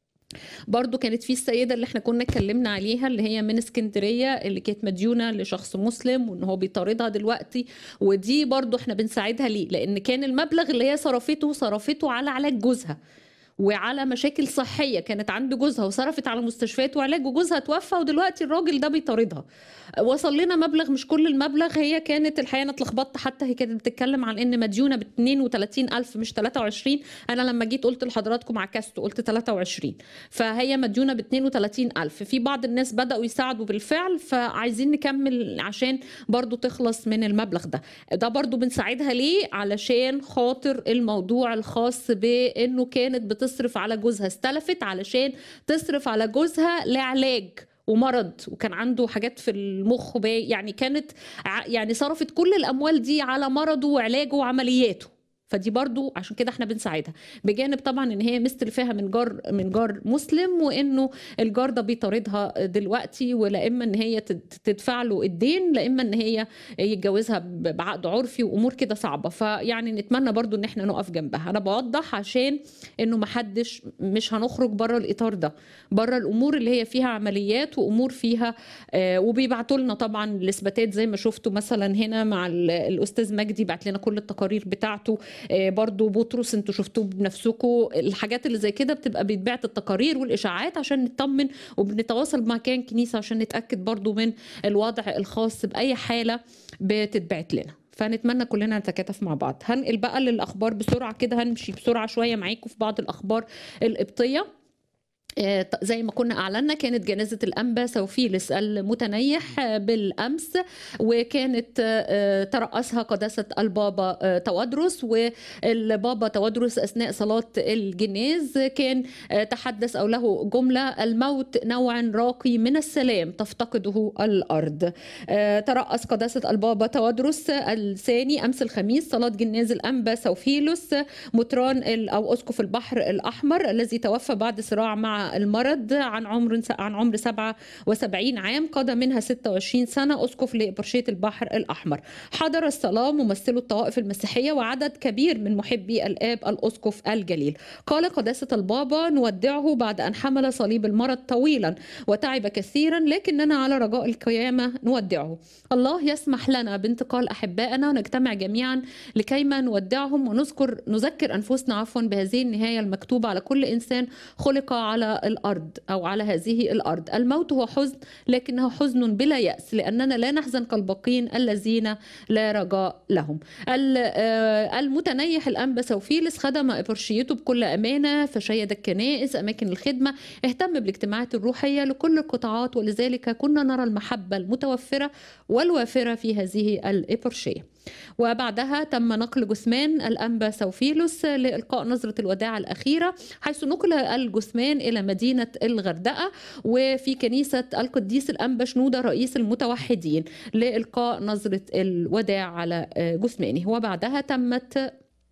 برضو كانت في السيدة اللي احنا كنا اتكلمنا عليها اللي هي من اسكندرية اللي كانت مديونة لشخص مسلم وان هو بيطاردها دلوقتي ودي برضو احنا بنساعدها ليه لان كان المبلغ اللي هي صرفته صرفته على علاج جوزها وعلى مشاكل صحيه كانت عند جوزها وصرفت على مستشفيات وعلاج وجوزها توفى ودلوقتي الراجل ده بيطاردها وصل لنا مبلغ مش كل المبلغ هي كانت الحقيقه انا اتلخبطت حتى هي كانت بتتكلم عن ان مديونه ب 32000 مش 23 انا لما جيت قلت لحضراتكم عكست قلت 23 فهي مديونه ب 32000 في بعض الناس بداوا يساعدوا بالفعل فعايزين نكمل عشان برضو تخلص من المبلغ ده ده برضو بنساعدها ليه علشان خاطر الموضوع الخاص بانه كانت بتصرف على جوزها استلفت علشان تصرف على جوزها لعلاج ومرض وكان عنده حاجات في المخ وبا- يعني كانت ع- يعني صرفت كل الاموال دي على مرضه وعلاجه وعملياته فدي برضو عشان كده احنا بنساعدها بجانب طبعا ان هي مستلفاها من جار من جار مسلم وانه الجار ده بيطاردها دلوقتي ولا اما ان هي تد- تدفع له الدين لا اما ان هي يتجوزها ب- بعقد عرفي وامور كده صعبه فيعني نتمنى برضو ان احنا نقف جنبها انا بوضح عشان انه محدش مش هنخرج بره الاطار ده بره الامور اللي هي فيها عمليات وامور فيها آه وبيبعتوا لنا طبعا الاثباتات زي ما شفتوا مثلا هنا مع ال- الاستاذ مجدي بعت لنا كل التقارير بتاعته آه برضو بطرس انتوا شفتوه بنفسكم الحاجات اللي زي كده بتبقى بيتبعت التقارير والاشاعات عشان نطمن وبنتواصل مع كيان كنيسه عشان نتاكد برضو من الوضع الخاص باي حاله بتتبعت لنا فنتمنى كلنا نتكاتف مع بعض هنقل بقى للاخبار بسرعه كده هنمشي بسرعه شويه معاكم في بعض الاخبار القبطيه آه، ط- زي ما كنا اعلنا كانت جنازه الانبا سوفيلس المتنيح آه، بالامس وكانت آه، ترأسها قداسه البابا آه، توادرس والبابا توادرس اثناء صلاه الجناز كان آه، تحدث او له جمله الموت نوع راقي من السلام تفتقده الارض آه، ترأس قداسه البابا توادرس الثاني امس الخميس صلاه جناز الانبا سوفيلوس مطران ال- او اسقف البحر الاحمر الذي توفى بعد صراع مع المرض عن عمر عن عمر 77 عام قضى منها 26 سنه اسقف لابرشيه البحر الاحمر حضر الصلاه ممثلو الطوائف المسيحيه وعدد كبير من محبي الاب الاسقف الجليل قال قداسه البابا نودعه بعد ان حمل صليب المرض طويلا وتعب كثيرا لكننا على رجاء القيامه نودعه الله يسمح لنا بانتقال احبائنا ونجتمع جميعا لكيما نودعهم ونذكر نذكر انفسنا عفوا بهذه النهايه المكتوبه على كل انسان خلق على الارض او على هذه الارض الموت هو حزن لكنه حزن بلا ياس لاننا لا نحزن كالباقين الذين لا رجاء لهم ال- آه، المتنيح الانبا سوفيلس خدم ابرشيته بكل امانه فشيد الكنائس اماكن الخدمه اهتم بالاجتماعات الروحيه لكل القطاعات ولذلك كنا نرى المحبه المتوفره والوافره في هذه الابرشيه وبعدها تم نقل جثمان الأنبا سوفيلوس لإلقاء نظرة الوداع الأخيرة حيث نقل الجثمان إلى مدينة الغردقة وفي كنيسة القديس الأنبا شنودة رئيس المتوحدين لإلقاء نظرة الوداع على جثمانه وبعدها تمت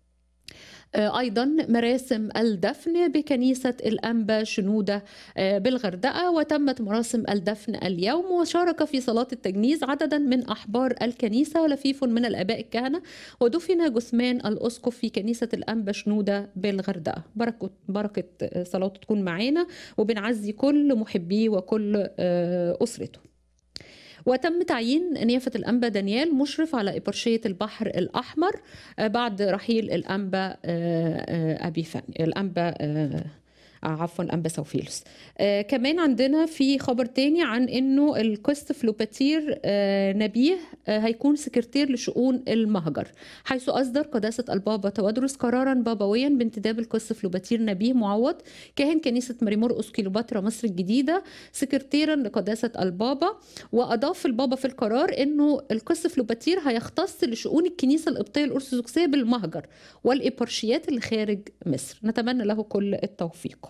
ايضا مراسم الدفن بكنيسه الانبا شنوده بالغردقه وتمت مراسم الدفن اليوم وشارك في صلاه التجنيز عددا من احبار الكنيسه ولفيف من الاباء الكهنه ودفن جثمان الاسقف في كنيسه الانبا شنوده بالغردقه بركه بركه صلاته تكون معانا وبنعزي كل محبيه وكل اسرته وتم تعيين نيافة الأنبا دانيال مشرف على إبرشية البحر الأحمر بعد رحيل الأنبا أبي فاني الأنبا عفوا الانبا سوفيلوس آه كمان عندنا في خبر تاني عن انه القسط فلوباتير آه نبيه آه هيكون سكرتير لشؤون المهجر حيث اصدر قداسه البابا توادرس قرارا بابويا بانتداب القسط فلوباتير نبيه معوض كاهن كنيسه مريمور كيلوباترا مصر الجديده سكرتيرا لقداسه البابا واضاف البابا في القرار انه القسط فلوباتير هيختص لشؤون الكنيسه القبطيه الارثوذكسيه بالمهجر والابرشيات اللي خارج مصر نتمنى له كل التوفيق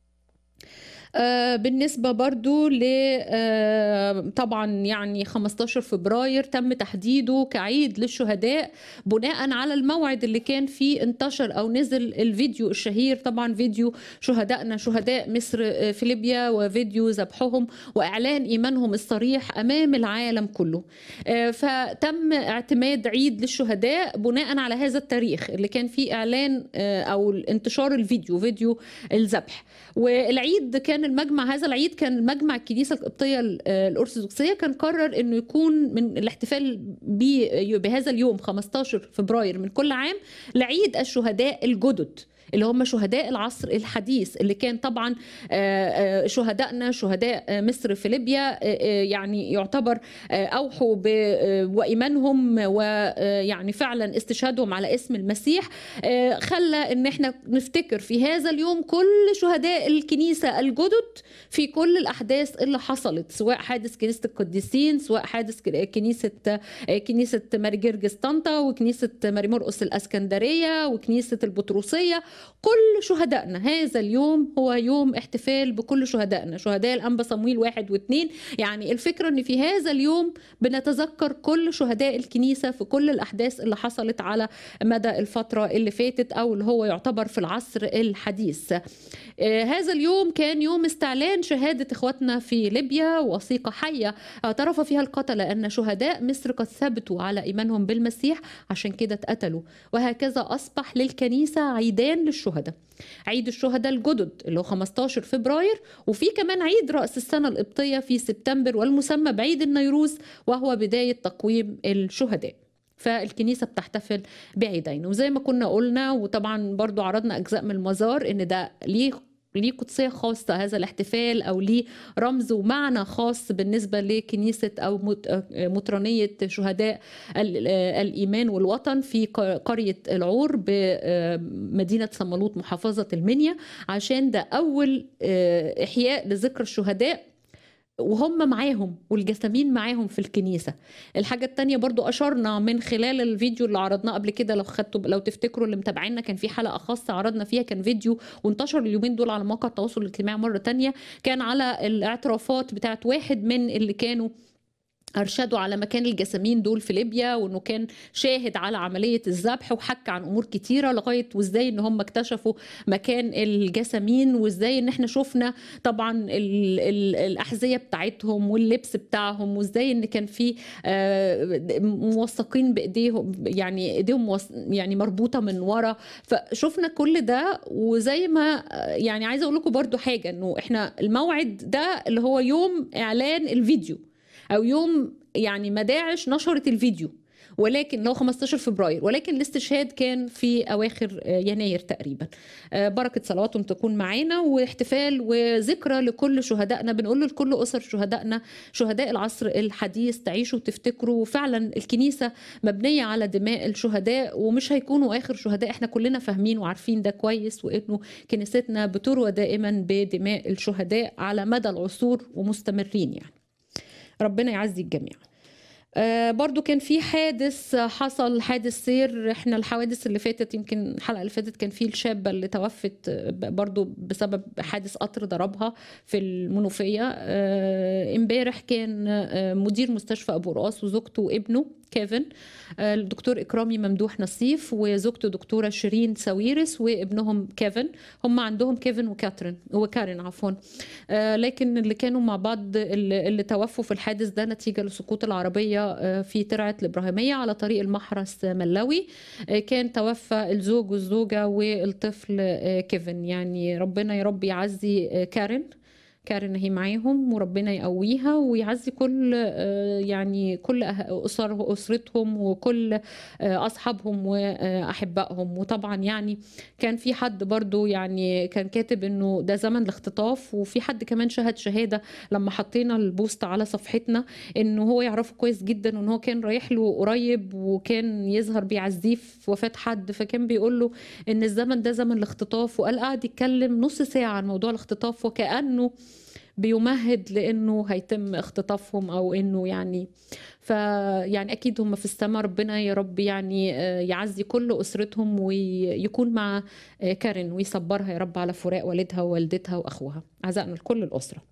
آه بالنسبة برضو ل آه طبعا يعني 15 فبراير تم تحديده كعيد للشهداء بناء على الموعد اللي كان فيه انتشر أو نزل الفيديو الشهير طبعا فيديو شهدائنا شهداء مصر في ليبيا وفيديو ذبحهم وإعلان إيمانهم الصريح أمام العالم كله آه فتم اعتماد عيد للشهداء بناء على هذا التاريخ اللي كان فيه إعلان أو انتشار الفيديو فيديو الذبح والعيد كان المجمع هذا العيد كان مجمع الكنيسه القبطيه الارثوذكسيه كان قرر انه يكون من الاحتفال بهذا اليوم 15 فبراير من كل عام لعيد الشهداء الجدد اللي هم شهداء العصر الحديث اللي كان طبعا آه، آه، شهدائنا شهداء آه، مصر في ليبيا آه، آه، يعني يعتبر آه، اوحوا ب- آه، وايمانهم ويعني فعلا استشهادهم على اسم المسيح آه، خلى ان احنا نفتكر في هذا اليوم كل شهداء الكنيسه الجدد في كل الاحداث اللي حصلت سواء حادث كنيسه القديسين سواء حادث ك- كنيسه آه، كنيسه ماري جرجس طنطا وكنيسه ماري مرقس الاسكندريه وكنيسه البطرسيه كل شهدائنا هذا اليوم هو يوم احتفال بكل شهدائنا شهداء الانبا صمويل واحد واثنين يعني الفكره ان في هذا اليوم بنتذكر كل شهداء الكنيسه في كل الاحداث اللي حصلت على مدى الفتره اللي فاتت او اللي هو يعتبر في العصر الحديث آه، هذا اليوم كان يوم استعلان شهاده اخواتنا في ليبيا وثيقه حيه اعترف فيها القتله ان شهداء مصر قد ثبتوا على ايمانهم بالمسيح عشان كده اتقتلوا وهكذا اصبح للكنيسه عيدان للشهداء عيد الشهداء الجدد اللي هو 15 فبراير وفي كمان عيد رأس السنة القبطية في سبتمبر والمسمى بعيد النيروز وهو بداية تقويم الشهداء فالكنيسة بتحتفل بعيدين وزي ما كنا قلنا وطبعا برضو عرضنا أجزاء من المزار إن ده ليه ليه قدسية خاصة هذا الاحتفال أو ليه رمز ومعنى خاص بالنسبة لكنيسة أو مت- مطرانية شهداء ال- الإيمان والوطن في ق- قرية العور بمدينة صمالوط محافظة المنيا عشان ده أول آه، إحياء لذكر الشهداء وهم معاهم والجسامين معاهم في الكنيسة الحاجة التانية برضو أشرنا من خلال الفيديو اللي عرضناه قبل كده لو خدتوا لو تفتكروا اللي متابعينا كان في حلقة خاصة عرضنا فيها كان فيديو وانتشر اليومين دول على مواقع التواصل الاجتماعي مرة تانية كان على الاعترافات بتاعت واحد من اللي كانوا أرشدوا على مكان الجسامين دول في ليبيا وإنه كان شاهد على عملية الذبح وحكى عن أمور كتيرة لغاية وإزاي إن هم اكتشفوا مكان الجسامين وإزاي إن إحنا شفنا طبعا ال ال الأحذية بتاعتهم واللبس بتاعهم وإزاي إن كان في آه، موثقين بإيديهم يعني إيديهم موث- يعني مربوطة من ورا فشفنا كل ده وزي ما يعني عايزة أقول لكم برضو حاجة إنه إحنا الموعد ده اللي هو يوم إعلان الفيديو او يوم يعني مداعش نشرت الفيديو ولكن لو 15 فبراير ولكن الاستشهاد كان في اواخر آه، يناير تقريبا آه، بركه صلواتهم تكون معانا واحتفال وذكرى لكل شهدائنا بنقول لكل اسر شهدائنا شهداء العصر الحديث تعيشوا وتفتكروا فعلا الكنيسه مبنيه على دماء الشهداء ومش هيكونوا اخر شهداء احنا كلنا فاهمين وعارفين ده كويس وانه كنيستنا بتروى دائما بدماء الشهداء على مدى العصور ومستمرين يعني ربنا يعزي الجميع آه برضو كان في حادث حصل حادث سير احنا الحوادث اللي فاتت يمكن الحلقه اللي فاتت كان في الشابه اللي توفت آه، برضو بسبب حادث قطر ضربها في المنوفيه آه، امبارح كان آه، مدير مستشفى ابو رقاص وزوجته وابنه كيفن آه، الدكتور اكرامي ممدوح نصيف وزوجته دكتوره شيرين ساويرس وابنهم كيفن هم عندهم كيفن وكاترين وكارين عفوا آه، لكن اللي كانوا مع بعض اللي, اللي توفوا في الحادث ده نتيجة لسقوط العربية آه، في ترعة الإبراهيمية على طريق المحرس ملاوي آه، كان توفى الزوج والزوجة والطفل آه، كيفن يعني ربنا يا رب يعزي آه، كارين كارين هي معاهم وربنا يقويها ويعزي كل آه، يعني كل أه- أسر أسرتهم وكل آه، أصحابهم وأحبائهم وطبعا يعني كان في حد برضو يعني كان كاتب انه ده زمن الاختطاف وفي حد كمان شهد شهاده لما حطينا البوست على صفحتنا انه هو يعرفه كويس جدا وان هو كان رايح له قريب وكان يظهر بيعزيه في وفاه حد فكان بيقول له ان الزمن ده زمن الاختطاف وقال قعد يتكلم نص ساعه عن موضوع الاختطاف وكانه بيمهد لانه هيتم اختطافهم او انه يعني فيعني اكيد هم في السماء ربنا يا رب يعني آه، يعزي كل اسرتهم ويكون مع آه، كارين ويصبرها يا رب على فراق والدها ووالدتها واخوها عزائنا لكل الاسره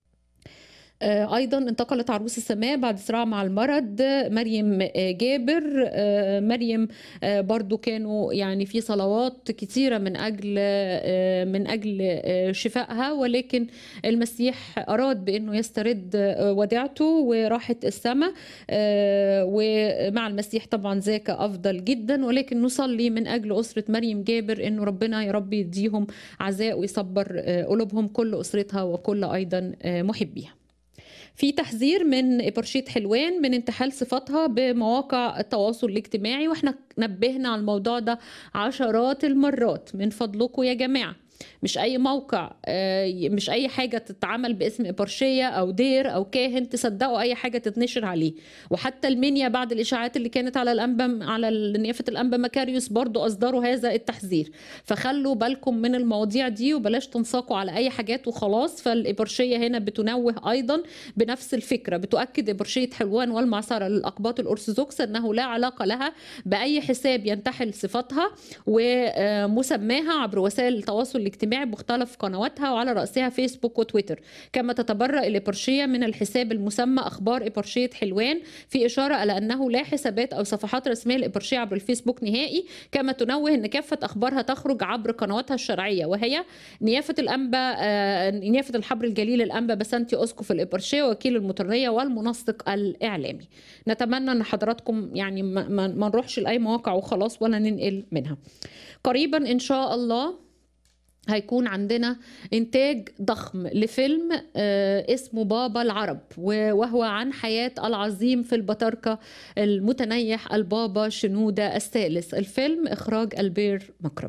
آه، ايضا انتقلت عروس السماء بعد صراع مع المرض آه، مريم آه، جابر آه، مريم آه، برضو كانوا يعني في صلوات كتيره من اجل آه، من اجل آه، شفائها ولكن المسيح اراد بانه يسترد آه، وديعته وراحت السماء آه، ومع المسيح طبعا ذاك افضل جدا ولكن نصلي من اجل اسره مريم جابر انه ربنا يا رب يديهم عزاء ويصبر آه، قلوبهم كل اسرتها وكل ايضا آه، محبيها في تحذير من إبرشية حلوان من انتحال صفاتها بمواقع التواصل الاجتماعي واحنا نبهنا على الموضوع ده عشرات المرات من فضلكم يا جماعة مش اي موقع آه، مش اي حاجه تتعمل باسم ابرشيه او دير او كاهن تصدقوا اي حاجه تتنشر عليه وحتى المنيا بعد الاشاعات اللي كانت على الانبا على نيافه الانبا مكاريوس برضو اصدروا هذا التحذير فخلوا بالكم من المواضيع دي وبلاش تنساقوا على اي حاجات وخلاص فالابرشيه هنا بتنوه ايضا بنفس الفكره بتؤكد ابرشيه حلوان والمعصره للاقباط الارثوذكس انه لا علاقه لها باي حساب ينتحل صفاتها ومسماها عبر وسائل التواصل الاجتماعي بمختلف قنواتها وعلى رأسها فيسبوك وتويتر كما تتبرأ الإبرشية من الحساب المسمى أخبار إبرشية حلوان في إشارة على أنه لا حسابات أو صفحات رسمية لإبرشية عبر الفيسبوك نهائي كما تنوه أن كافة أخبارها تخرج عبر قنواتها الشرعية وهي نيافة الأنبا آه، نيافة الحبر الجليل الأنبا بسنتي أسقف الإبرشية وكيل المطرية والمنسق الإعلامي نتمنى أن حضراتكم يعني ما, ما ما نروحش لأي مواقع وخلاص ولا ننقل منها قريبا إن شاء الله هيكون عندنا إنتاج ضخم لفيلم آه، اسمه بابا العرب و- وهو عن حياة العظيم في البطاركة المتنيح البابا شنودة الثالث الفيلم إخراج البير مكرم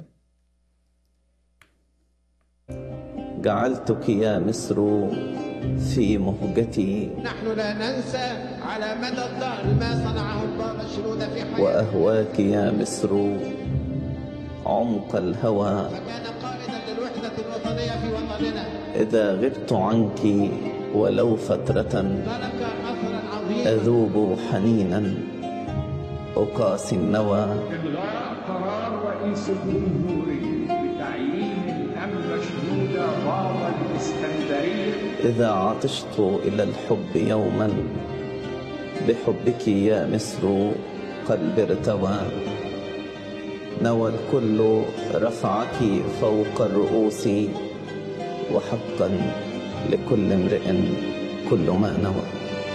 جعلتك يا مصر في مهجتي نحن لا ننسى على مدى الدهر ما صنعه البابا شنودة في حياته وأهواك يا مصر عمق الهوى فكان قائدا للوحدة الوطنية في وطننا إذا غبت عنك ولو فترة ترك أثرا عظيما أذوب حنينا أقاسي النوى إلغاء قرار رئيس الجمهورية بتعيين الأنبا شنودة بابا الإسكندرية إذا عطشت إلى الحب يوما بحبك يا مصر قلبي ارتوى نوى الكل رفعك فوق الرؤوس وحقا لكل امرئ كل ما نوى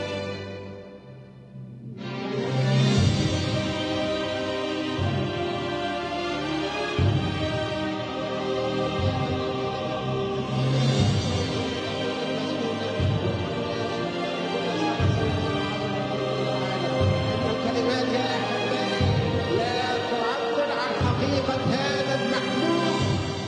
الكلمات يا أحبائي لا تعبر عن حقيقة هذا المحلول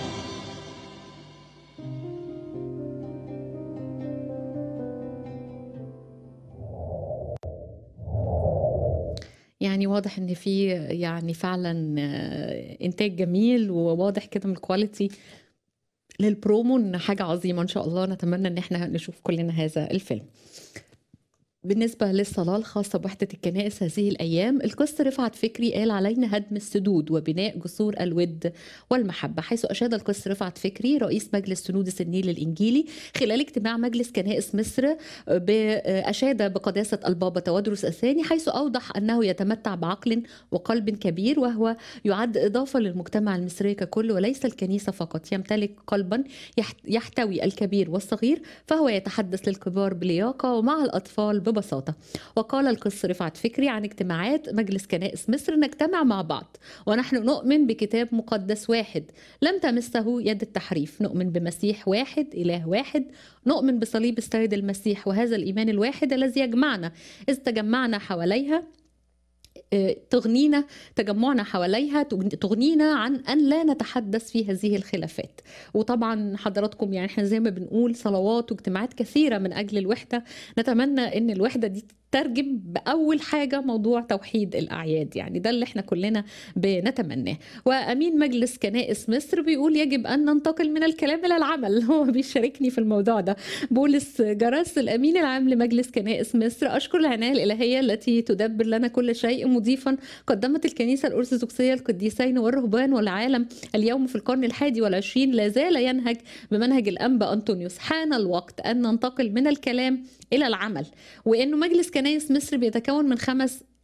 يعني واضح ان في يعني فعلا آه، انتاج جميل وواضح كده من الكواليتي للبرومو ان حاجه عظيمه ان شاء الله نتمنى ان احنا نشوف كلنا هذا الفيلم بالنسبة للصلاة الخاصة بوحدة الكنائس هذه الأيام القس رفعت فكري قال علينا هدم السدود وبناء جسور الود والمحبة حيث أشاد القس رفعت فكري رئيس مجلس سنودس النيل الإنجيلي خلال اجتماع مجلس كنائس مصر ب- أشاد بقداسة البابا تودرس الثاني حيث أوضح أنه يتمتع بعقل وقلب كبير وهو يعد إضافة للمجتمع المصري ككل وليس الكنيسة فقط يمتلك قلبا يحت- يحتوي الكبير والصغير فهو يتحدث للكبار بلياقة ومع الأطفال ببساطة وقال القس رفعت فكري عن اجتماعات مجلس كنائس مصر نجتمع مع بعض ونحن نؤمن بكتاب مقدس واحد لم تمسه يد التحريف نؤمن بمسيح واحد إله واحد نؤمن بصليب السيد المسيح وهذا الإيمان الواحد الذي يجمعنا إذ تجمعنا حواليها آه، تغنينا تجمعنا حواليها تغن- تغنينا عن ان لا نتحدث في هذه الخلافات وطبعا حضراتكم يعني احنا زي ما بنقول صلوات واجتماعات كثيره من اجل الوحده نتمنى ان الوحده دي تترجم باول حاجه موضوع توحيد الاعياد يعني ده اللي احنا كلنا بنتمناه وامين مجلس كنائس مصر بيقول يجب ان ننتقل من الكلام الى العمل هو بيشاركني في الموضوع ده بولس جرس الامين العام لمجلس كنائس مصر اشكر العنايه الالهيه التي تدبر لنا كل شيء مضيفا قدمت الكنيسه الارثوذكسيه القديسين والرهبان والعالم اليوم في القرن الحادي والعشرين لا زال ينهج بمنهج الانبا انطونيوس حان الوقت ان ننتقل من الكلام الى العمل وانه مجلس كنائس مصر بيتكون من خمس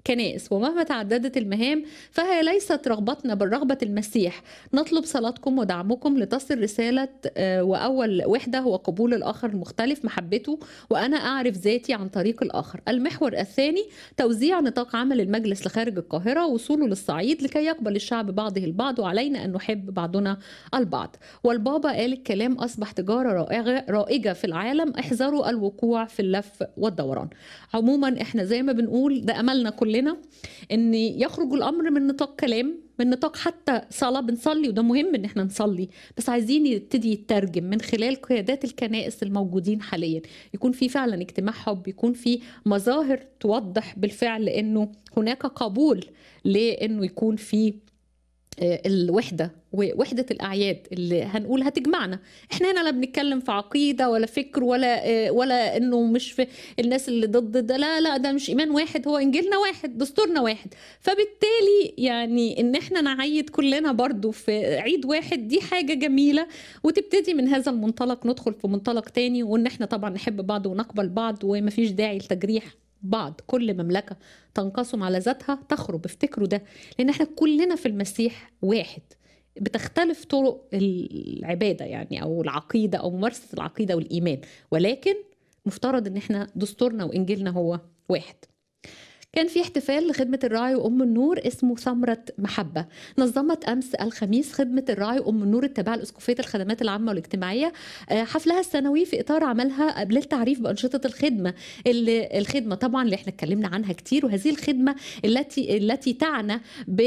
كنائس ومهما تعددت المهام فهي ليست رغبتنا بل رغبة المسيح نطلب صلاتكم ودعمكم لتصل رسالة آه، وأول وحدة هو قبول الآخر المختلف محبته وأنا أعرف ذاتي عن طريق الآخر المحور الثاني توزيع نطاق عمل المجلس لخارج القاهرة وصوله للصعيد لكي يقبل الشعب بعضه البعض وعلينا أن نحب بعضنا البعض والبابا قال الكلام أصبح تجارة رائعة رائجة في العالم احذروا الوقوع في اللف والدوران عموما احنا زي ما بنقول ده أملنا كلنا ان يخرج الأمر من نطاق كلام من نطاق حتى صلاة بنصلي وده مهم ان احنا نصلي بس عايزين يبتدي يترجم من خلال قيادات الكنائس الموجودين حاليا يكون في فعلا اجتماع حب يكون في مظاهر توضح بالفعل انه هناك قبول لانه يكون في آه، الوحده ووحده الاعياد اللي هنقول هتجمعنا احنا هنا لا بنتكلم في عقيده ولا فكر ولا آه، ولا انه مش في الناس اللي ضد ده لا لا ده مش ايمان واحد هو انجيلنا واحد دستورنا واحد فبالتالي يعني ان احنا نعيد كلنا برضو في عيد واحد دي حاجه جميله وتبتدي من هذا المنطلق ندخل في منطلق تاني وان احنا طبعا نحب بعض ونقبل بعض ومفيش داعي لتجريح بعض كل مملكه تنقسم على ذاتها تخرب افتكروا ده لان احنا كلنا في المسيح واحد بتختلف طرق العباده يعني او العقيده او ممارسه العقيده والايمان ولكن مفترض ان احنا دستورنا وانجيلنا هو واحد كان في احتفال لخدمة الراعي وأم النور اسمه ثمرة محبة نظمت أمس الخميس خدمة الراعي وأم النور التابعة لأسقفية الخدمات العامة والاجتماعية آه، حفلها السنوي في إطار عملها للتعريف بأنشطة الخدمة اللي الخدمة طبعا اللي احنا اتكلمنا عنها كتير وهذه الخدمة التي التي تعنى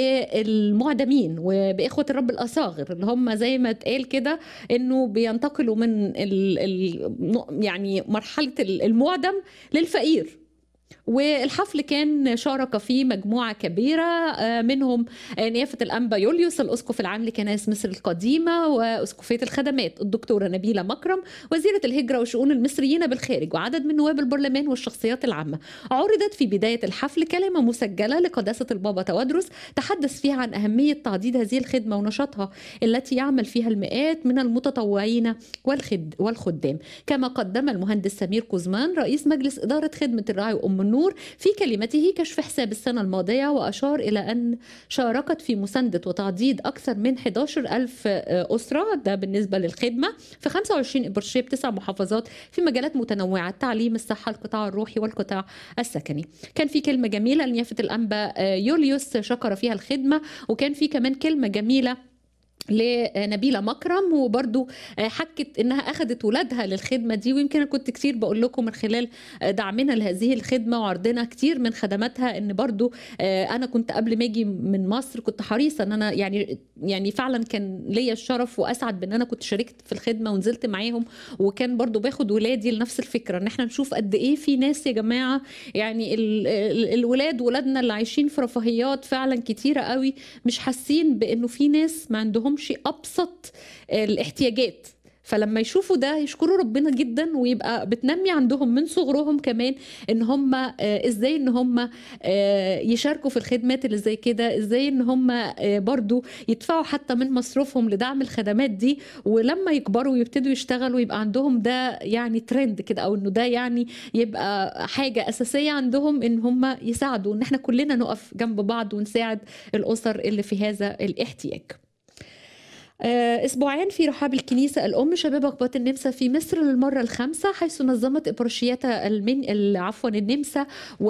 بالمعدمين وبإخوة الرب الأصاغر اللي هم زي ما اتقال كده إنه بينتقلوا من ال ال يعني مرحلة المعدم للفقير والحفل كان شارك فيه مجموعة كبيرة آه، منهم آه، نيافة الأنبا يوليوس الأسقف العام لكنائس مصر القديمة وأسقفية الخدمات الدكتورة نبيلة مكرم وزيرة الهجرة وشؤون المصريين بالخارج وعدد من نواب البرلمان والشخصيات العامة عرضت في بداية الحفل كلمة مسجلة لقداسة البابا توادرس تحدث فيها عن أهمية تعضيد هذه الخدمة ونشاطها التي يعمل فيها المئات من المتطوعين والخد والخدام كما قدم المهندس سمير كوزمان رئيس مجلس إدارة خدمة الراعي وأم النور في كلمته كشف حساب السنة الماضية وأشار إلى أن شاركت في مساندة وتعضيد أكثر من 11 ألف أسرة ده بالنسبة للخدمة في 25 إبرشيب تسع محافظات في مجالات متنوعة التعليم الصحة القطاع الروحي والقطاع السكني كان في كلمة جميلة لنيافة الأنبا يوليوس شكر فيها الخدمة وكان في كمان كلمة جميلة لنبيله مكرم وبرضو حكت انها اخذت ولادها للخدمه دي ويمكن انا كنت كتير بقول لكم من خلال دعمنا لهذه الخدمه وعرضنا كتير من خدماتها ان برضو انا كنت قبل ما اجي من مصر كنت حريصه ان انا يعني يعني فعلا كان ليا الشرف واسعد بان انا كنت شاركت في الخدمه ونزلت معاهم وكان برضو باخد ولادي لنفس الفكره ان احنا نشوف قد ايه في ناس يا جماعه يعني ال- ال- الولاد ولادنا اللي عايشين في رفاهيات فعلا كتيره قوي مش حاسين بانه في ناس ما عندهمش ابسط الاحتياجات فلما يشوفوا ده يشكروا ربنا جدا ويبقى بتنمي عندهم من صغرهم كمان ان هم آه، ازاي ان هم آه، يشاركوا في الخدمات اللي زي كده ازاي ان هم آه، برضو يدفعوا حتى من مصروفهم لدعم الخدمات دي ولما يكبروا ويبتدوا يشتغلوا يبقى عندهم ده يعني ترند كده او انه ده يعني يبقى حاجة اساسية عندهم ان هم يساعدوا ان احنا كلنا نقف جنب بعض ونساعد الاسر اللي في هذا الاحتياج آه، اسبوعين في رحاب الكنيسه الام شباب اقباط النمسا في مصر للمره الخامسه حيث نظمت ابرشيتا المن ال- عفوا النمسا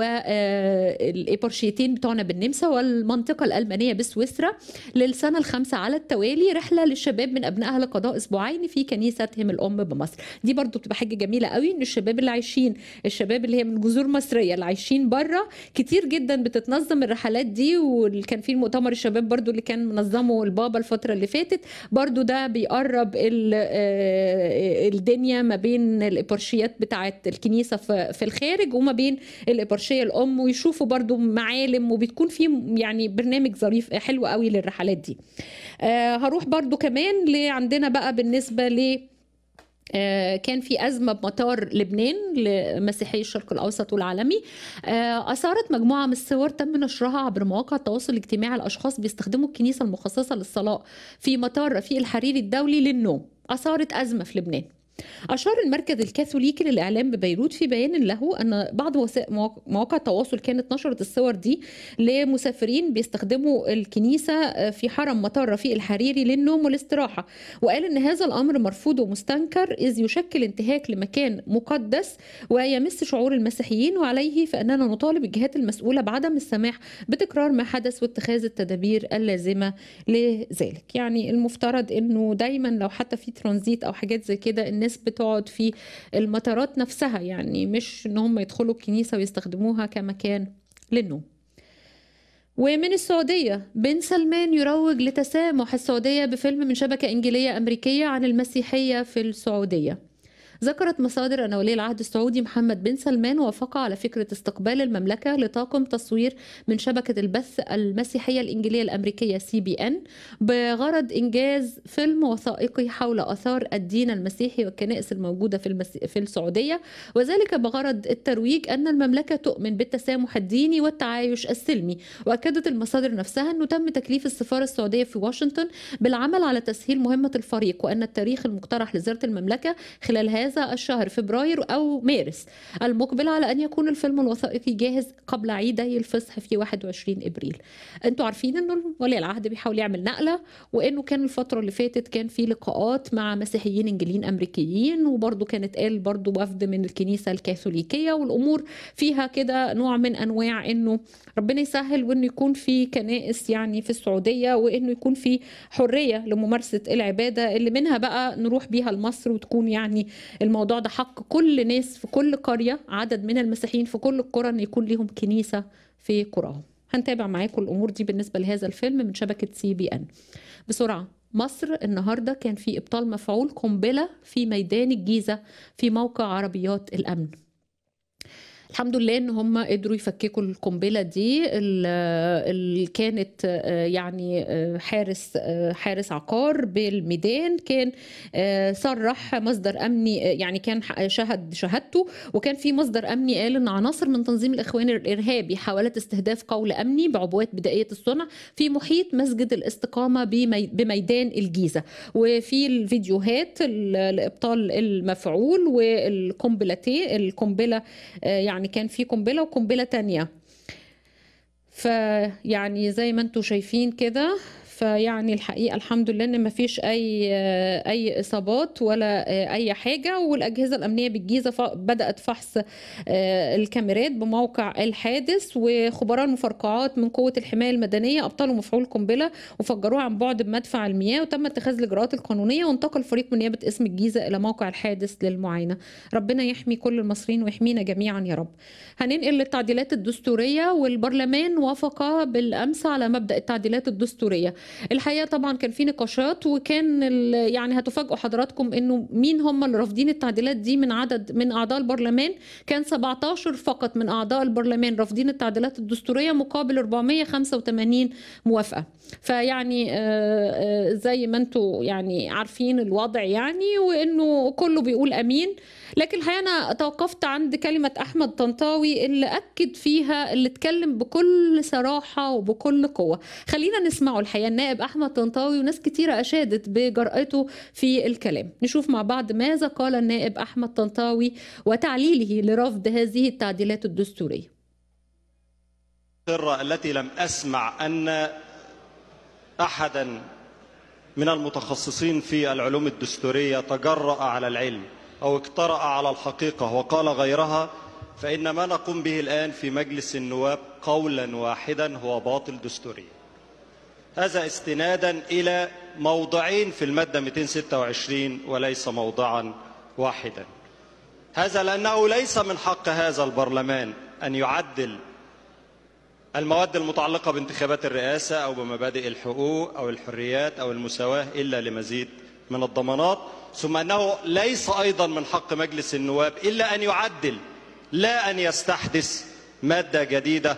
والابرشيتين بتوعنا بالنمسا والمنطقه الالمانيه بسويسرا للسنه الخامسه على التوالي رحله للشباب من ابنائها لقضاء اسبوعين في كنيستهم الام بمصر دي برضو بتبقى حاجه جميله قوي ان الشباب اللي عايشين الشباب اللي هي من جذور مصريه اللي عايشين بره كتير جدا بتتنظم الرحلات دي وكان في المؤتمر الشباب برضو اللي كان منظمه البابا الفتره اللي فاتت برضو ده بيقرب ال- آه، الدنيا ما بين الإبرشيات بتاعت الكنيسة في في الخارج وما بين الإبرشية الأم ويشوفوا برضو معالم وبتكون في يعني برنامج ظريف حلو قوي للرحلات دي آه، هروح برضو كمان لعندنا بقى بالنسبة ل آه، كان في أزمة بمطار لبنان لمسيحي الشرق الأوسط والعالمي آه، أثارت مجموعة من الصور تم نشرها عبر مواقع التواصل الاجتماعي الأشخاص بيستخدموا الكنيسة المخصصة للصلاة في مطار رفيق الحريري الدولي للنوم أثارت أزمة في لبنان أشار المركز الكاثوليكي للإعلام ببيروت في بيان له أن بعض وسائل مواقع التواصل كانت نشرت الصور دي لمسافرين بيستخدموا الكنيسة في حرم مطار رفيق الحريري للنوم والاستراحة وقال أن هذا الأمر مرفوض ومستنكر إذ يشكل انتهاك لمكان مقدس ويمس شعور المسيحيين وعليه فإننا نطالب الجهات المسؤولة بعدم السماح بتكرار ما حدث واتخاذ التدابير اللازمة لذلك يعني المفترض أنه دايما لو حتى في ترانزيت أو حاجات زي كده الناس بتقعد في المطارات نفسها يعني مش ان هم يدخلوا الكنيسه ويستخدموها كمكان للنوم ومن السعودية بن سلمان يروج لتسامح السعودية بفيلم من شبكة إنجيلية أمريكية عن المسيحية في السعودية ذكرت مصادر أن ولي العهد السعودي محمد بن سلمان وافق على فكرة استقبال المملكة لطاقم تصوير من شبكة البث المسيحية الإنجيلية الأمريكية سي بي أن بغرض إنجاز فيلم وثائقي حول آثار الدين المسيحي والكنائس الموجودة في, المسي... في السعودية وذلك بغرض الترويج أن المملكة تؤمن بالتسامح الديني والتعايش السلمي وأكدت المصادر نفسها أنه تم تكليف السفارة السعودية في واشنطن بالعمل على تسهيل مهمة الفريق وأن التاريخ المقترح لزيارة المملكة خلال هذا هذا الشهر فبراير أو مارس المقبل على أن يكون الفيلم الوثائقي جاهز قبل عيدي الفصح في 21 إبريل أنتوا عارفين أنه ولي العهد بيحاول يعمل نقلة وأنه كان الفترة اللي فاتت كان في لقاءات مع مسيحيين إنجليين أمريكيين وبرضه كانت قال برضه وفد من الكنيسة الكاثوليكية والأمور فيها كده نوع من أنواع أنه ربنا يسهل وأنه يكون في كنائس يعني في السعودية وأنه يكون في حرية لممارسة العبادة اللي منها بقى نروح بيها لمصر وتكون يعني الموضوع ده حق كل ناس في كل قرية عدد من المسيحيين في كل القرى أن يكون لهم كنيسة في قراهم هنتابع معاكم الأمور دي بالنسبة لهذا الفيلم من شبكة سي بي أن بسرعة مصر النهاردة كان في إبطال مفعول قنبلة في ميدان الجيزة في موقع عربيات الأمن الحمد لله ان هم قدروا يفككوا القنبله دي اللي كانت يعني حارس حارس عقار بالميدان كان صرح مصدر امني يعني كان شهد شهادته وكان في مصدر امني قال ان عناصر من تنظيم الاخوان الارهابي حاولت استهداف قول امني بعبوات بدائيه الصنع في محيط مسجد الاستقامه بميدان الجيزه وفي الفيديوهات لابطال المفعول والقنبلتين القنبله يعني يعني كان في قنبلة وقنبلة تانية فيعني زي ما انتم شايفين كده فيعني الحقيقه الحمد لله ان ما فيش اي اي اصابات ولا اي حاجه والاجهزه الامنيه بالجيزه بدات فحص الكاميرات بموقع الحادث وخبراء المفرقعات من قوه الحمايه المدنيه ابطلوا مفعول قنبله وفجروه عن بعد بمدفع المياه وتم اتخاذ الاجراءات القانونيه وانتقل فريق من نيابه اسم الجيزه الى موقع الحادث للمعاينه ربنا يحمي كل المصريين ويحمينا جميعا يا رب هننقل للتعديلات الدستوريه والبرلمان وافق بالامس على مبدا التعديلات الدستوريه الحقيقه طبعا كان في نقاشات وكان يعني هتفاجئوا حضراتكم انه مين هم اللي رافضين التعديلات دي من عدد من اعضاء البرلمان كان 17 فقط من اعضاء البرلمان رافضين التعديلات الدستوريه مقابل 485 موافقه فيعني زي ما انتم يعني عارفين الوضع يعني وانه كله بيقول امين لكن الحقيقه انا توقفت عند كلمه احمد طنطاوي اللي اكد فيها اللي اتكلم بكل صراحه وبكل قوه خلينا نسمعه الحقيقه النائب احمد طنطاوي وناس كتيره اشادت بجرأته في الكلام نشوف مع بعض ماذا قال النائب احمد طنطاوي وتعليله لرفض هذه التعديلات الدستوريه السر التي لم اسمع ان احدا من المتخصصين في العلوم الدستوريه تجرأ على العلم او اجترأ على الحقيقه وقال غيرها فان ما نقوم به الان في مجلس النواب قولا واحدا هو باطل دستوريا هذا استنادا الى موضعين في الماده 226 وليس موضعا واحدا هذا لانه ليس من حق هذا البرلمان ان يعدل المواد المتعلقه بانتخابات الرئاسه او بمبادئ الحقوق او الحريات او المساواه الا لمزيد من الضمانات ثم انه ليس ايضا من حق مجلس النواب الا ان يعدل لا ان يستحدث ماده جديده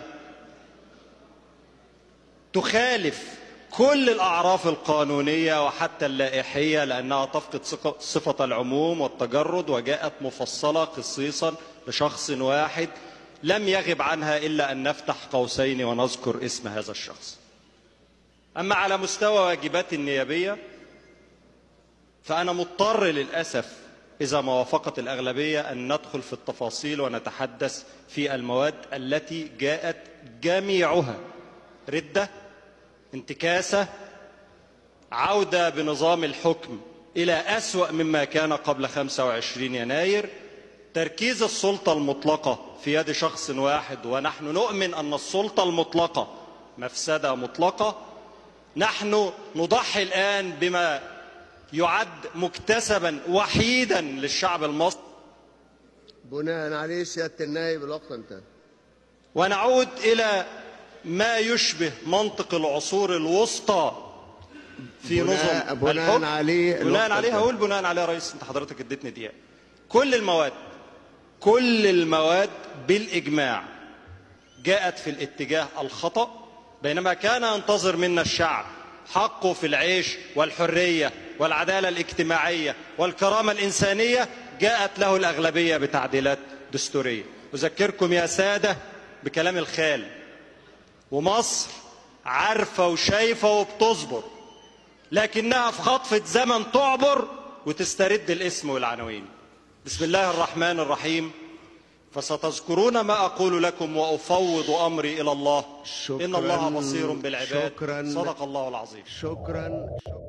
تخالف كل الاعراف القانونيه وحتى اللائحيه لانها تفقد صفه العموم والتجرد وجاءت مفصله خصيصا لشخص واحد لم يغب عنها الا ان نفتح قوسين ونذكر اسم هذا الشخص اما على مستوى واجبات النيابيه فانا مضطر للاسف إذا ما وافقت الأغلبية أن ندخل في التفاصيل ونتحدث في المواد التي جاءت جميعها ردة انتكاسة عودة بنظام الحكم إلى أسوأ مما كان قبل 25 يناير تركيز السلطة المطلقة في يد شخص واحد ونحن نؤمن أن السلطة المطلقة مفسدة مطلقة نحن نضحي الآن بما يعد مكتسبا وحيدا للشعب المصري بناء عليه سياده النائب الوقت انتهى ونعود إلى ما يشبه منطق العصور الوسطى في بناء- نظم بناء الحكم. عليه بناء الوقت عليه انتهى. هقول بناء عليه يا ريس انت حضرتك اديتني دقيقه كل المواد كل المواد بالاجماع جاءت في الاتجاه الخطا بينما كان ينتظر منا الشعب حقه في العيش والحريه والعداله الاجتماعيه والكرامه الانسانيه جاءت له الاغلبيه بتعديلات دستوريه اذكركم يا ساده بكلام الخال ومصر عارفه وشايفه وبتصبر لكنها في خطفة زمن تعبر وتسترد الاسم والعناوين بسم الله الرحمن الرحيم فستذكرون ما أقول لكم وأفوض أمري إلى الله إن الله بصير بالعباد شكراً. صدق الله العظيم شكرا